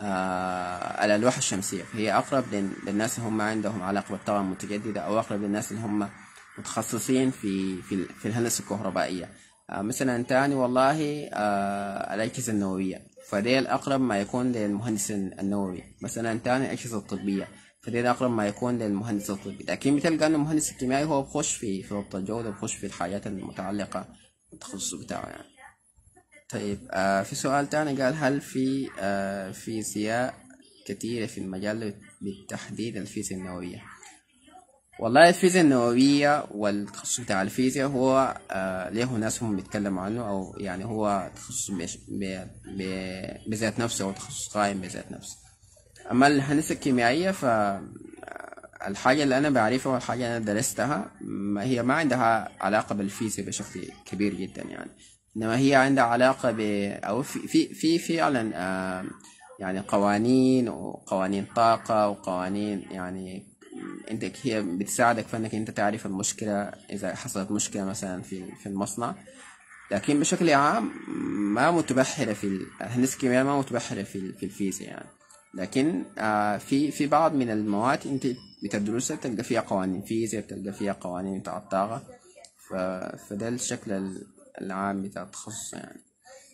آه الألواح الشمسية هي أقرب لل- للناس اللي هم عندهم علاقة بالطاقة المتجددة أو أقرب للناس اللي هم متخصصين في في, ال- في الهندسة الكهربائية آه مثلا تاني والله آه الأجهزة النووية فدي الأقرب ما يكون للمهندس النووي مثلا تاني الأجهزة الطبية فدي الأقرب ما يكون للمهندس الطبي لكن بتلقى إن المهندس الكيميائي هو بخش في في ضبط الجودة بخش في الحاجات المتعلقة بالتخصص بتاعه يعني طيب آه في سؤال تاني قال هل في آه فيزياء كثيرة في المجال بالتحديد الفيزياء النووية والله الفيزياء النووية والتخصص بتاع الفيزياء هو آه ليه ناس هم بيتكلموا عنه أو يعني هو تخصص بش- ب- ب- بذات نفسه أو تخصص قائم بذات نفسه أما الهندسة الكيميائية ف الحاجة اللي أنا بعرفها والحاجة اللي أنا درستها ما هي ما عندها علاقة بالفيزياء بشكل كبير جدا يعني إنما هي عندها علاقة ب أو في في في فعلا آه، يعني قوانين وقوانين طاقة وقوانين يعني عندك هي بتساعدك في إنك أنت تعرف المشكلة إذا حصلت مشكلة مثلا في في المصنع لكن بشكل عام ما متبحرة في ال- الهندسة الكيميائية ما متبحرة في ال- في الفيزياء يعني لكن آه في في بعض من المواد انت بتدرسها بتلقى فيها قوانين فيزياء بتلقى فيها قوانين بتاع الطاقة ف... فده الشكل ال- العام بتاع التخصص يعني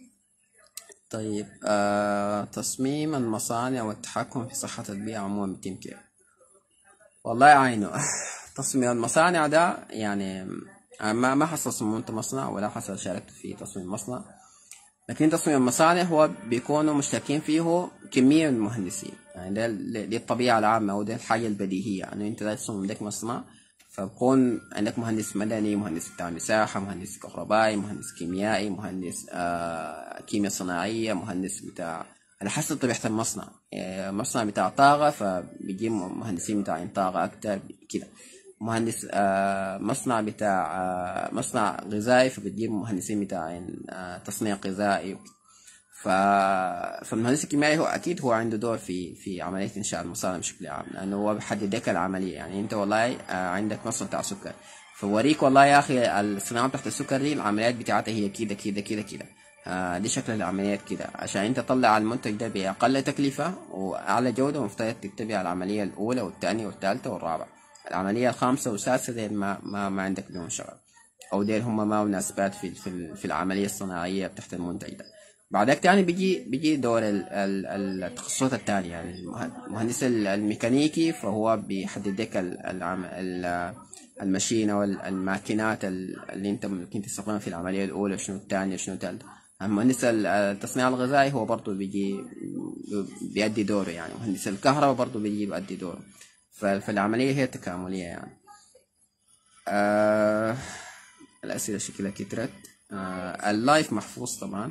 طيب آه تصميم المصانع والتحكم في صحة البيئة عموما بيتم كيف؟ والله عينه تصميم المصانع ده يعني أنا ما ما حصل صممت مصنع ولا حصل شاركت في تصميم مصنع لكن تصميم المصانع هو بيكونوا مشتركين فيه كمية من المهندسين يعني ده دي الطبيعة العامة أو ده الحاجة البديهية يعني أنت لا تصمم لك مصنع فبكون عندك مهندس مدني مهندس بتاع مساحة مهندس كهربائي مهندس كيميائي مهندس آه كيمياء صناعية مهندس بتاع على حسب طبيعة المصنع آه، مصنع بتاع طاقة فبيجيب مهندسين بتاعين طاقة أكتر كده مهندس آه، مصنع بتاع آه، مصنع غذائي فبتجيب مهندسين بتاعين آه، تصنيع غذائي ف... فالمهندس الكيميائي هو اكيد هو عنده دور في في عمليه انشاء المصانع بشكل عام لانه هو بيحدد لك العمليه يعني انت والله آه، عندك مصنع بتاع سكر فوريك والله يا اخي الصناعه بتاعت السكر دي العمليات بتاعتها هي كده كده كده كده آه دي شكل العمليات كده عشان انت تطلع المنتج ده باقل تكلفه واعلى جوده مفترض تتبع العمليه الاولى والثانيه والثالثه والرابعه العمليه الخامسه والسادسه دي ما ما, ما عندك بهم شغل او ديل هم ما مناسبات في في, في العمليه الصناعيه بتاعت المنتج ده بعدك تاني بيجي بيجي دور ال- ال- التخصصات التانية يعني المه- المهندس ال- الميكانيكي فهو بيحدد لك ال- العم- ال- الماشينة والماكينات ال- اللي انت ممكن تستخدمها في العملية الأولى شنو الثانية شنو الثالثة مهندس ال- التصنيع الغذائي هو برضه بيجي بيأدي دوره يعني مهندس الكهرباء برضه بيجي بيأدي دوره ف- فالعملية هي تكاملية يعني آه الأسئلة شكلها كترت آه اللايف محفوظ طبعا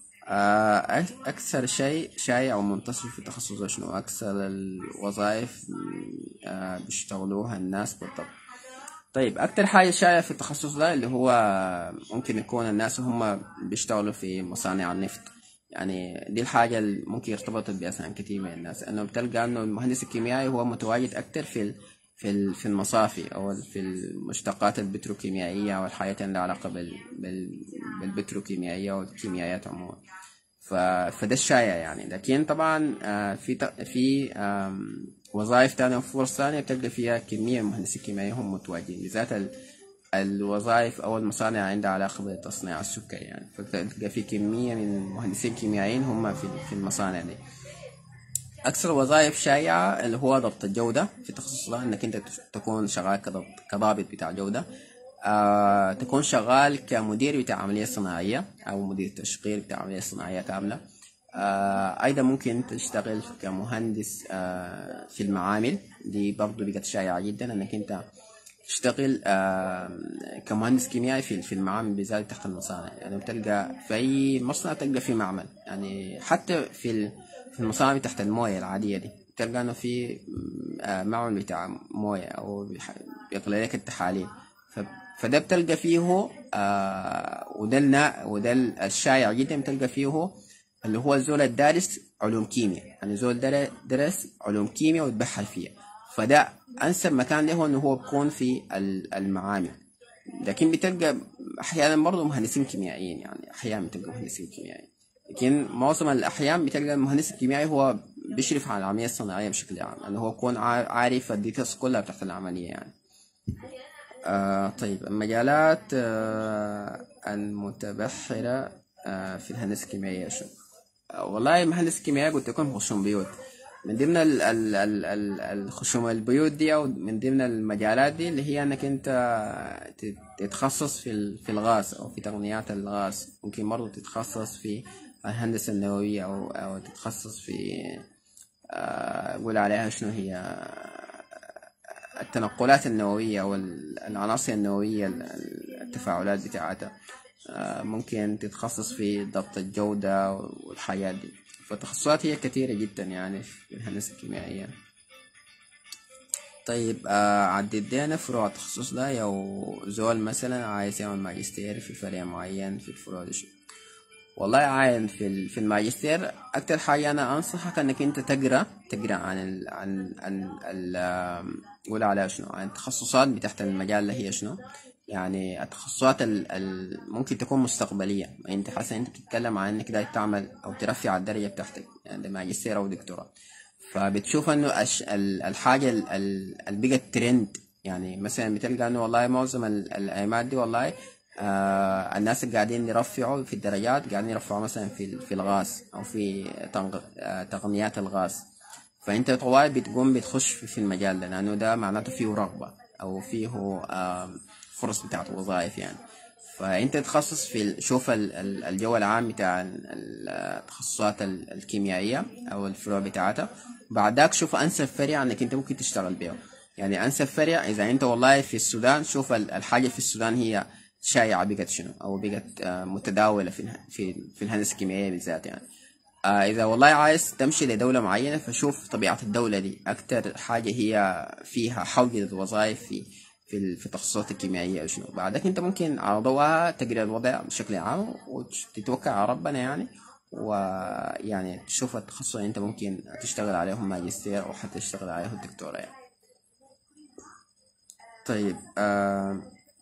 آه أك- أكثر شيء شائع ومنتشر في التخصص ده شنو أكثر الوظائف آه بيشتغلوها الناس بالضبط طيب أكتر حاجة شائعة في التخصص ده اللي هو ممكن يكون الناس هم بيشتغلوا في مصانع النفط يعني دي الحاجة اللي ممكن ارتبطت بأذهان كتير من الناس إنه بتلقى إنه المهندس الكيميائي هو متواجد أكتر في ال- في ال- في المصافي أو في المشتقات البتروكيميائية أو الحاجات اللي لها علاقة بال بال بالبتروكيميائية والكيميائيات عموما ف... فده الشائع يعني لكن طبعا آه، في ت... في آم، وظائف تانية وفرص تانية بتلقى فيها كمية من مهندسين كيميائيين هم متواجدين بالذات ال... الوظائف أو المصانع عندها علاقة بتصنيع السكر يعني فتلقى في كمية من مهندسين كيميائيين هم في في المصانع دي أكثر وظائف شائعة اللي هو ضبط الجودة في التخصص ده إنك أنت تكون شغال كضبط كضابط بتاع جودة آه تكون شغال كمدير بتاع عملية صناعية أو مدير تشغيل بتاع عملية صناعية كاملة آه أيضا ممكن تشتغل كمهندس آه في المعامل دي برضو بقت شائعة جدا إنك أنت تشتغل آه كمهندس كيميائي في في المعامل بالذات تحت المصانع يعني بتلقى في أي مصنع تلقى في معمل يعني حتى في ال- في المصانع تحت الموية العادية دي تلقى إنه في آه، معمل بتاع موية أو بيح- بيطلع لك التحاليل ف- فده بتلقى فيه آه وده النا وده الشائع جدا بتلقى فيه اللي هو الزول الدارس علوم كيمياء يعني زول در- درس علوم كيمياء وتبحر فيها فده أنسب مكان له إنه هو بيكون في ال- المعامل لكن بتلقى أحيانا برضه مهندسين كيميائيين يعني أحيانا بتلقى مهندسين كيميائيين لكن معظم الأحيان بتلقى المهندس الكيميائي هو بيشرف على العملية الصناعية بشكل عام يعني هو يكون عا- عارف الديتيلز كلها بتاعت العملية يعني آه طيب المجالات آه المتبحرة آه في الهندسة الكيميائية شو آه والله مهندس كيميائي قلت لكم خشوم بيوت من ضمن ال ال ال ال الخشوم البيوت دي او من ضمن المجالات دي اللي هي انك انت تت- تتخصص في ال- في الغاز او في تقنيات الغاز ممكن برضه تتخصص في الهندسة النووية او او تتخصص في آه، قول عليها شنو هي التنقلات النووية أو ال- العناصر النووية ال- ال- التفاعلات بتاعتها آه، ممكن تتخصص في ضبط الجودة والحاجات دي فالتخصصات هي كثيرة جدا يعني في الهندسة الكيميائية طيب آه عددنا فروع التخصص ده أو زول مثلا عايز يعمل ماجستير في فريق معين في الفروع دي شو والله عاين في ال- في الماجستير اكتر حاجه انا انصحك انك انت تقرا تقرا عن ال عن عن ال قول عليها شنو عن التخصصات بتاعت المجال اللي هي شنو يعني التخصصات ال ال ممكن تكون مستقبليه ما انت حاسس انت بتتكلم عن انك داير تعمل او ترفع الدرجه بتاعتك يعني ماجستير او دكتوراه فبتشوف انه أش... ال- الحاجه ال- ال- اللي بقت ترند يعني مثلا بتلقى انه والله معظم ال- الايامات دي والله آه الناس اللي قاعدين يرفعوا في الدرجات قاعدين يرفعوا مثلا في ال- في الغاز او في تنغ... آه تقنيات الغاز فانت طوال بتقوم بتخش في في المجال ده لانه ده معناته فيه رغبه او فيه آه فرص بتاعت وظائف يعني فانت تتخصص في ال- شوف ال- ال- الجو العام بتاع ال- ال- التخصصات ال- الكيميائيه او الفروع بتاعتها بعدك شوف انسب فرع انك انت ممكن تشتغل بيه يعني انسب فرع اذا انت والله في السودان شوف ال- الحاجه في السودان هي شائعه بقت شنو او بقت آه، متداوله في اله- في في الهندسه الكيميائيه بالذات يعني آه إذا والله عايز تمشي لدولة معينة فشوف طبيعة الدولة دي أكتر حاجة هي فيها حوجة وظائف في في ال- في التخصصات الكيميائية أو شنو بعدك أنت ممكن على ضوءها تقرأ الوضع بشكل عام وتتوكل على ربنا يعني ويعني تشوف التخصص اللي أنت ممكن تشتغل عليهم ماجستير أو حتى تشتغل عليهم دكتوراه يعني. طيب آه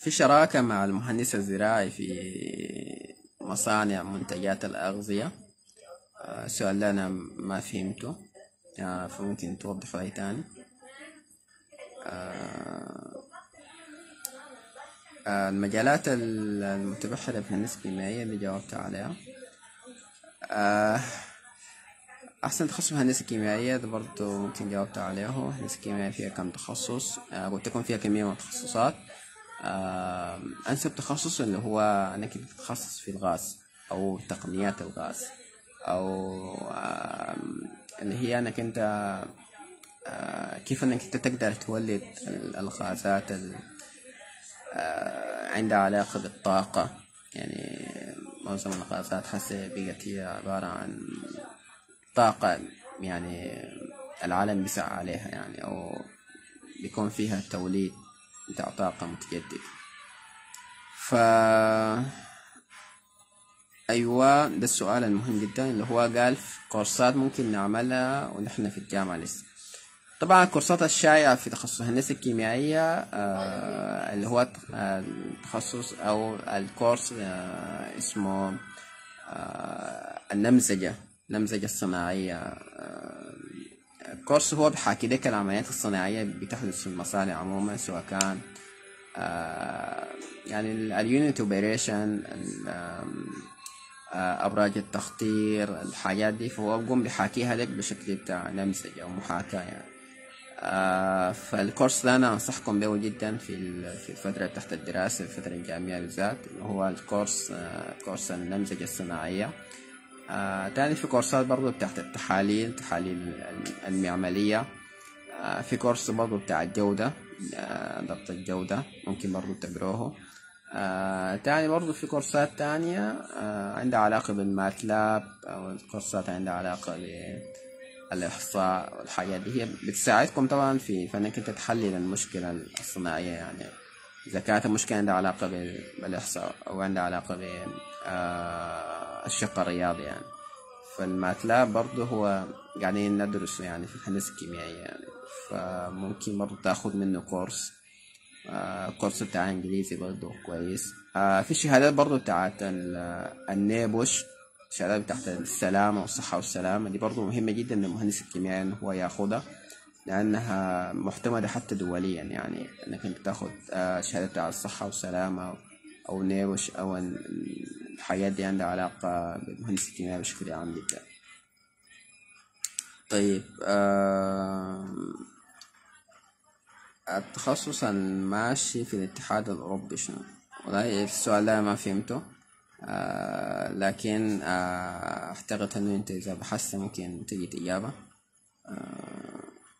في شراكة مع المهندس الزراعي في مصانع منتجات الأغذية آه، السؤال ده أنا ما فهمته يعني فممكن توضحه أي تاني آه، آه، المجالات المتبحرة في الهندسة الكيميائية اللي جاوبت عليها أحسن تخصص هندسة كيميائية ده برضه ممكن جاوبت عليه هندسة كيميائية فيها كم تخصص قلت لكم فيها كمية من التخصصات أنسب تخصص اللي هو أنك تتخصص في الغاز أو تقنيات الغاز أو اللي هي أنك أنت كيف أنك أنت تقدر تولد الغازات عندها علاقة بالطاقة يعني معظم الغازات حسي بقت هي عبارة عن طاقة يعني العالم بيسعى عليها يعني أو بيكون فيها توليد بتاع طاقة متجددة ف أيوة ده السؤال المهم جدا اللي هو قال في كورسات ممكن نعملها ونحن في الجامعة لسه طبعا الكورسات الشائعة في تخصص الهندسة الكيميائية آه اللي هو التخصص أو الكورس آه اسمه آه النمذجة النمذجة الصناعية آه الكورس هو بحاكي لك العمليات الصناعية بتحدث في المصانع عموما سواء كان آه يعني اليونت اوبريشن أبراج التخطير الحاجات دي فهو بقوم بحاكيها لك بشكل بتاع نمذجة أو محاكاة يعني آه فالكورس ده أنا أنصحكم به جدا في في الفترة تحت الدراسة الفترة الجامعية بالذات هو الكورس آه كورس النمذجة الصناعية آه تاني في كورسات برضو بتاعت التحاليل تحاليل المعملية آه في كورس برضو بتاع الجودة آه ضبط الجودة ممكن برضو تقروه آه تاني برضو في كورسات تانية آه عندها علاقة بالماتلاب أو الكورسات عندها علاقة بالإحصاء والحاجات دي هي بتساعدكم طبعا في في إنك أنت تحلل المشكلة الصناعية يعني إذا كانت المشكلة عندها علاقة بالإحصاء أو عندها علاقة ب آه الشق الرياضي يعني فالماتلاب برضه هو قاعدين ندرسه يعني في الهندسة الكيميائية يعني فممكن برضه تاخد منه كورس آه كورس بتاع انجليزي برضه كويس آه في شهادات برضه بتاعت النيبوش الشهادات بتاعت السلامة والصحة والسلامة دي برضه مهمة جدا للمهندس الكيميائي إن هو ياخدها لأنها معتمدة حتى دوليا يعني إنك أنت تاخد آه شهادة بتاع الصحة والسلامة أو نيبوش أو الحاجات دي عندها علاقة بالمهندس الكيميائي بشكل عام جدا طيب آه التخصص الماشي في الاتحاد الأوروبي شنو والله السؤال ده ما فهمته آه لكن آه أعتقد أنه أنت إذا بحثت ممكن تجد إجابة آه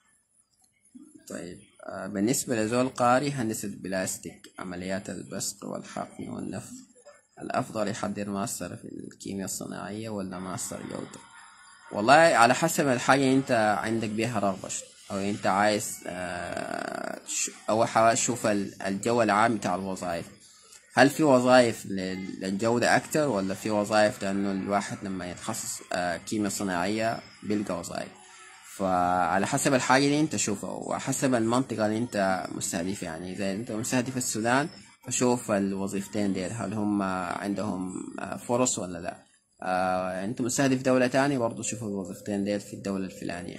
طيب آه بالنسبة لزول قاري هندسة بلاستيك عمليات البسط والحقن والنفخ الأفضل يحضر ماستر في الكيمياء الصناعية ولا ماستر جودة والله على حسب الحاجة أنت عندك بيها رغبة أو أنت عايز آه أول حاجة شوف الجو العام بتاع الوظائف هل في وظائف للجودة أكتر ولا في وظائف لأنه الواحد لما يتخصص آه كيمياء صناعية بيلقى وظائف فعلى حسب الحاجة اللي أنت تشوفها وحسب المنطقة اللي أنت مستهدف يعني إذا أنت مستهدف السودان فشوف الوظيفتين ديل هل هم عندهم فرص ولا لا آه انت مستهدف دولة تانية برضو شوف الوظيفتين ديل في الدولة الفلانية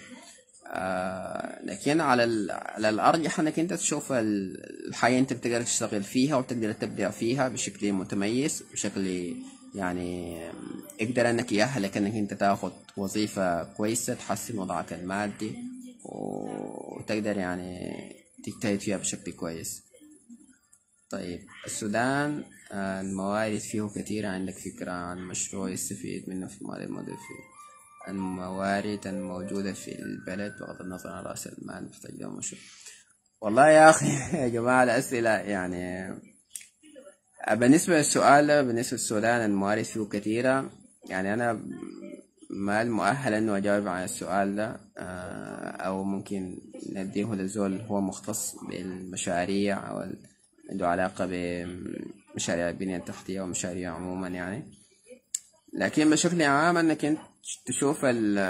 آه لكن على على الأرجح انك انت تشوف الحاجة انت بتقدر تشتغل فيها وتقدر تبدع فيها بشكل متميز بشكل يعني يقدر انك يأهلك انك انت تاخد وظيفة كويسة تحسن وضعك المادي وتقدر يعني تجتهد فيها بشكل كويس طيب السودان الموارد فيه كثيرة عندك فكرة عن مشروع يستفيد منه في المواد المضيفة الموارد الموجودة في البلد بغض النظر عن رأس المال محتاج له مشروع والله يا أخي يا جماعة الأسئلة يعني بالنسبة للسؤال بالنسبة للسودان الموارد فيه كثيرة يعني أنا ما المؤهل إنه أجاوب على السؤال ده أو ممكن نديه لزول هو مختص بالمشاريع أو عنده علاقة بمشاريع البنية التحتية ومشاريع عموما يعني لكن بشكل عام انك انت تشوف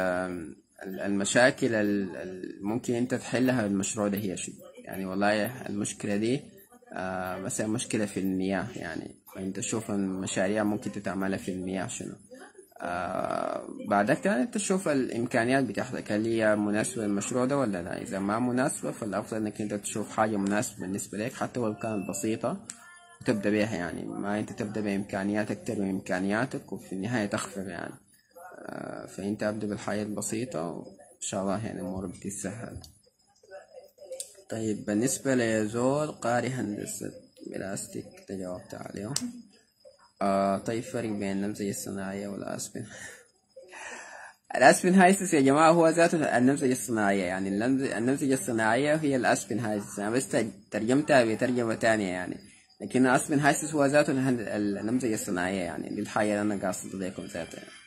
المشاكل الممكن انت تحلها بالمشروع ده هي شو يعني والله المشكلة دي آه مثلا مشكلة في المياه يعني فأنت تشوف المشاريع ممكن تتعملها في المياه شنو آه بعد كده انت تشوف الامكانيات بتاعتك هل هي مناسبة للمشروع ده ولا لا اذا ما مناسبة فالافضل انك انت تشوف حاجة مناسبة بالنسبة لك حتى لو كانت بسيطة وتبدأ بيها يعني ما انت تبدأ بامكانيات اكتر من امكانياتك وفي النهاية تخفر يعني آه فانت ابدأ بالحاجة البسيطة وان شاء الله يعني الامور بتتسهل طيب بالنسبة لزول قاري هندسة بلاستيك ده جاوبت عليه آه طيب فرق بين النمذجة الصناعية والأسبن الأسبن هايسس يا جماعة هو ذاته النمذجة الصناعية يعني النمذجة الصناعية هي الأسبن هايسس أنا بس ترجمتها بترجمة تانية يعني لكن الأسبن هايسس هو ذاته النمذجة الصناعية يعني دي الحاجة اللي أنا قاصد لكم ذاتها يعني.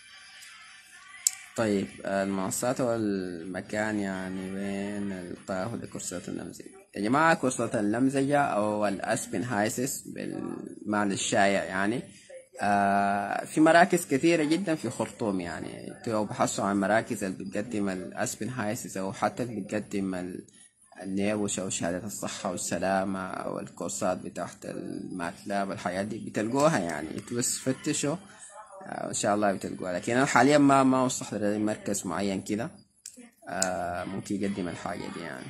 طيب المنصات والمكان يعني بين القهوة لكورسات النمذجة يا جماعة كورسات النمذجة أو الأسبن هايسس بالمعنى الشائع يعني آه في مراكز كثيرة جدا في خرطوم يعني لو بحثوا عن مراكز اللي بتقدم الأسبن هايسس أو حتى اللي بتقدم النيوش أو شهادة الصحة والسلامة أو الكورسات بتاعت الماتلاب الحاجات دي بتلقوها يعني بس فتشوا آه ان شاء الله بتلقوها لكن انا حاليا ما ما وصلت لمركز معين كده آه ممكن يقدم الحاجة دي يعني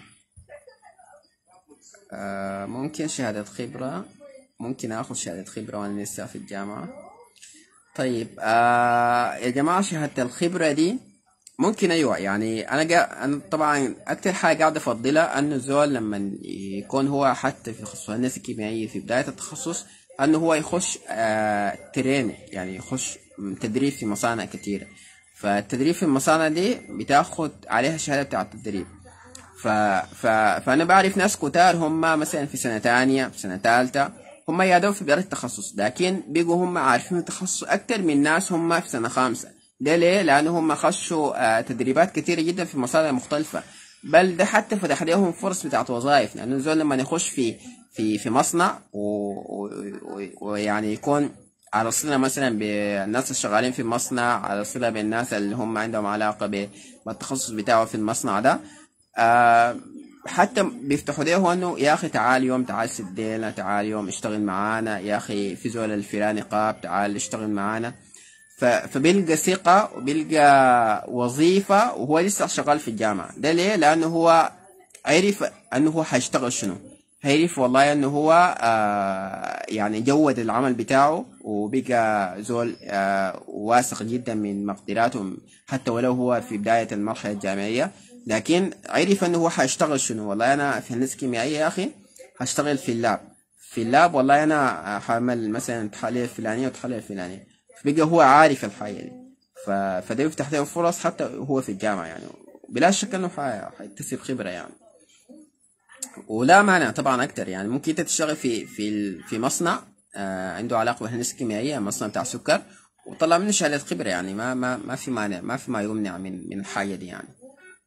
آه ممكن شهادة خبرة ممكن اخذ شهادة خبرة وانا لسه في الجامعة طيب آه يا جماعة شهادة الخبرة دي ممكن ايوه يعني انا جا انا طبعا اكتر حاجه قاعد افضلها انه الزول لما يكون هو حتى في تخصص الهندسه الكيميائيه في بدايه التخصص انه هو يخش آه ترين يعني يخش تدريب في مصانع كتيرة فالتدريب في المصانع دي بتاخد عليها شهادة بتاع التدريب ف... ف... فأنا بعرف ناس كتار هم مثلا في سنة تانية في سنة تالتة هم يادوا في بداية التخصص لكن بيجوا هم عارفين التخصص أكتر من ناس هم في سنة خامسة ده ليه؟ لأنه هم خشوا آه تدريبات كتيرة جدا في مصانع مختلفة بل ده حتى فتح لهم فرص بتاعت وظائف لأنه زول لما يخش في في في مصنع ويعني يكون على صلة مثلا بالناس الشغالين في المصنع على صلة بالناس اللي هم عندهم علاقة بالتخصص بتاعه في المصنع ده آه حتى بيفتحوا له انه يا اخي تعال يوم تعال سدينا تعال يوم اشتغل معانا يا اخي في زول الفلاني قاب تعال اشتغل معانا فبيلقى ثقة وبيلقى وظيفة وهو لسه شغال في الجامعة ده ليه؟ لأنه هو عرف أنه هو حيشتغل شنو هيعرف والله انه هو آه يعني جود العمل بتاعه وبقى زول آه واثق جدا من مقدراته حتى ولو هو في بداية المرحلة الجامعية لكن عرف انه هو حيشتغل شنو والله انا في هندسة كيميائية يا اخي هشتغل في اللاب في اللاب والله انا حعمل مثلا التحاليل الفلانية والتحاليل الفلانية فبقى هو عارف الحاجة دي فده يفتح له فرص حتى هو في الجامعة يعني بلا شك انه حيكتسب خبرة يعني ولا مانع طبعا اكتر يعني ممكن انت تشتغل في في في مصنع آه عنده علاقه بالهندسه الكيميائيه مصنع بتاع سكر وطلع منه شهاده خبره يعني ما ما ما في مانع ما في ما يمنع من من الحاجه دي يعني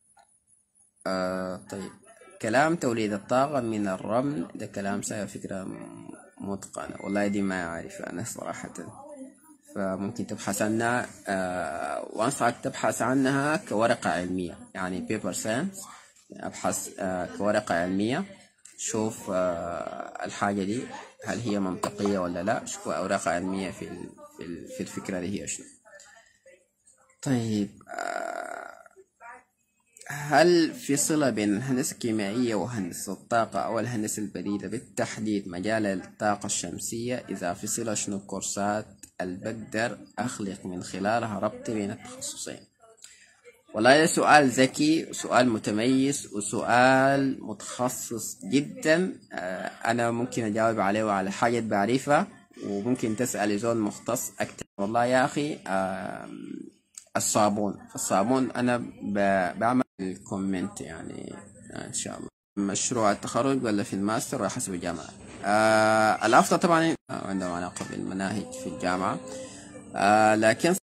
آه طيب كلام توليد الطاقة من الرمل ده كلام سهل فكرة متقنة والله دي ما أعرف أنا صراحة فممكن تبحث عنها آه وأنصحك تبحث عنها كورقة علمية يعني بيبر ساينس ابحث كورقة علمية شوف الحاجة دي هل هي منطقية ولا لا شوف أوراق علمية في في الفكرة دي هي شنو طيب هل في صلة بين الهندسة الكيميائية وهندسة الطاقة أو الهندسة البديلة بالتحديد مجال الطاقة الشمسية إذا في صلة شنو الكورسات اللي بقدر أخلق من خلالها ربط بين التخصصين والله ده سؤال ذكي وسؤال متميز وسؤال متخصص جدا انا ممكن اجاوب عليه وعلى حاجة بعرفها وممكن تسأل زول مختص اكتر والله يا اخي الصابون الصابون انا بعمل الكومنت يعني ان شاء الله مشروع التخرج ولا في الماستر ولا حسب الجامعة الافضل طبعا عندهم علاقة بالمناهج في الجامعة لكن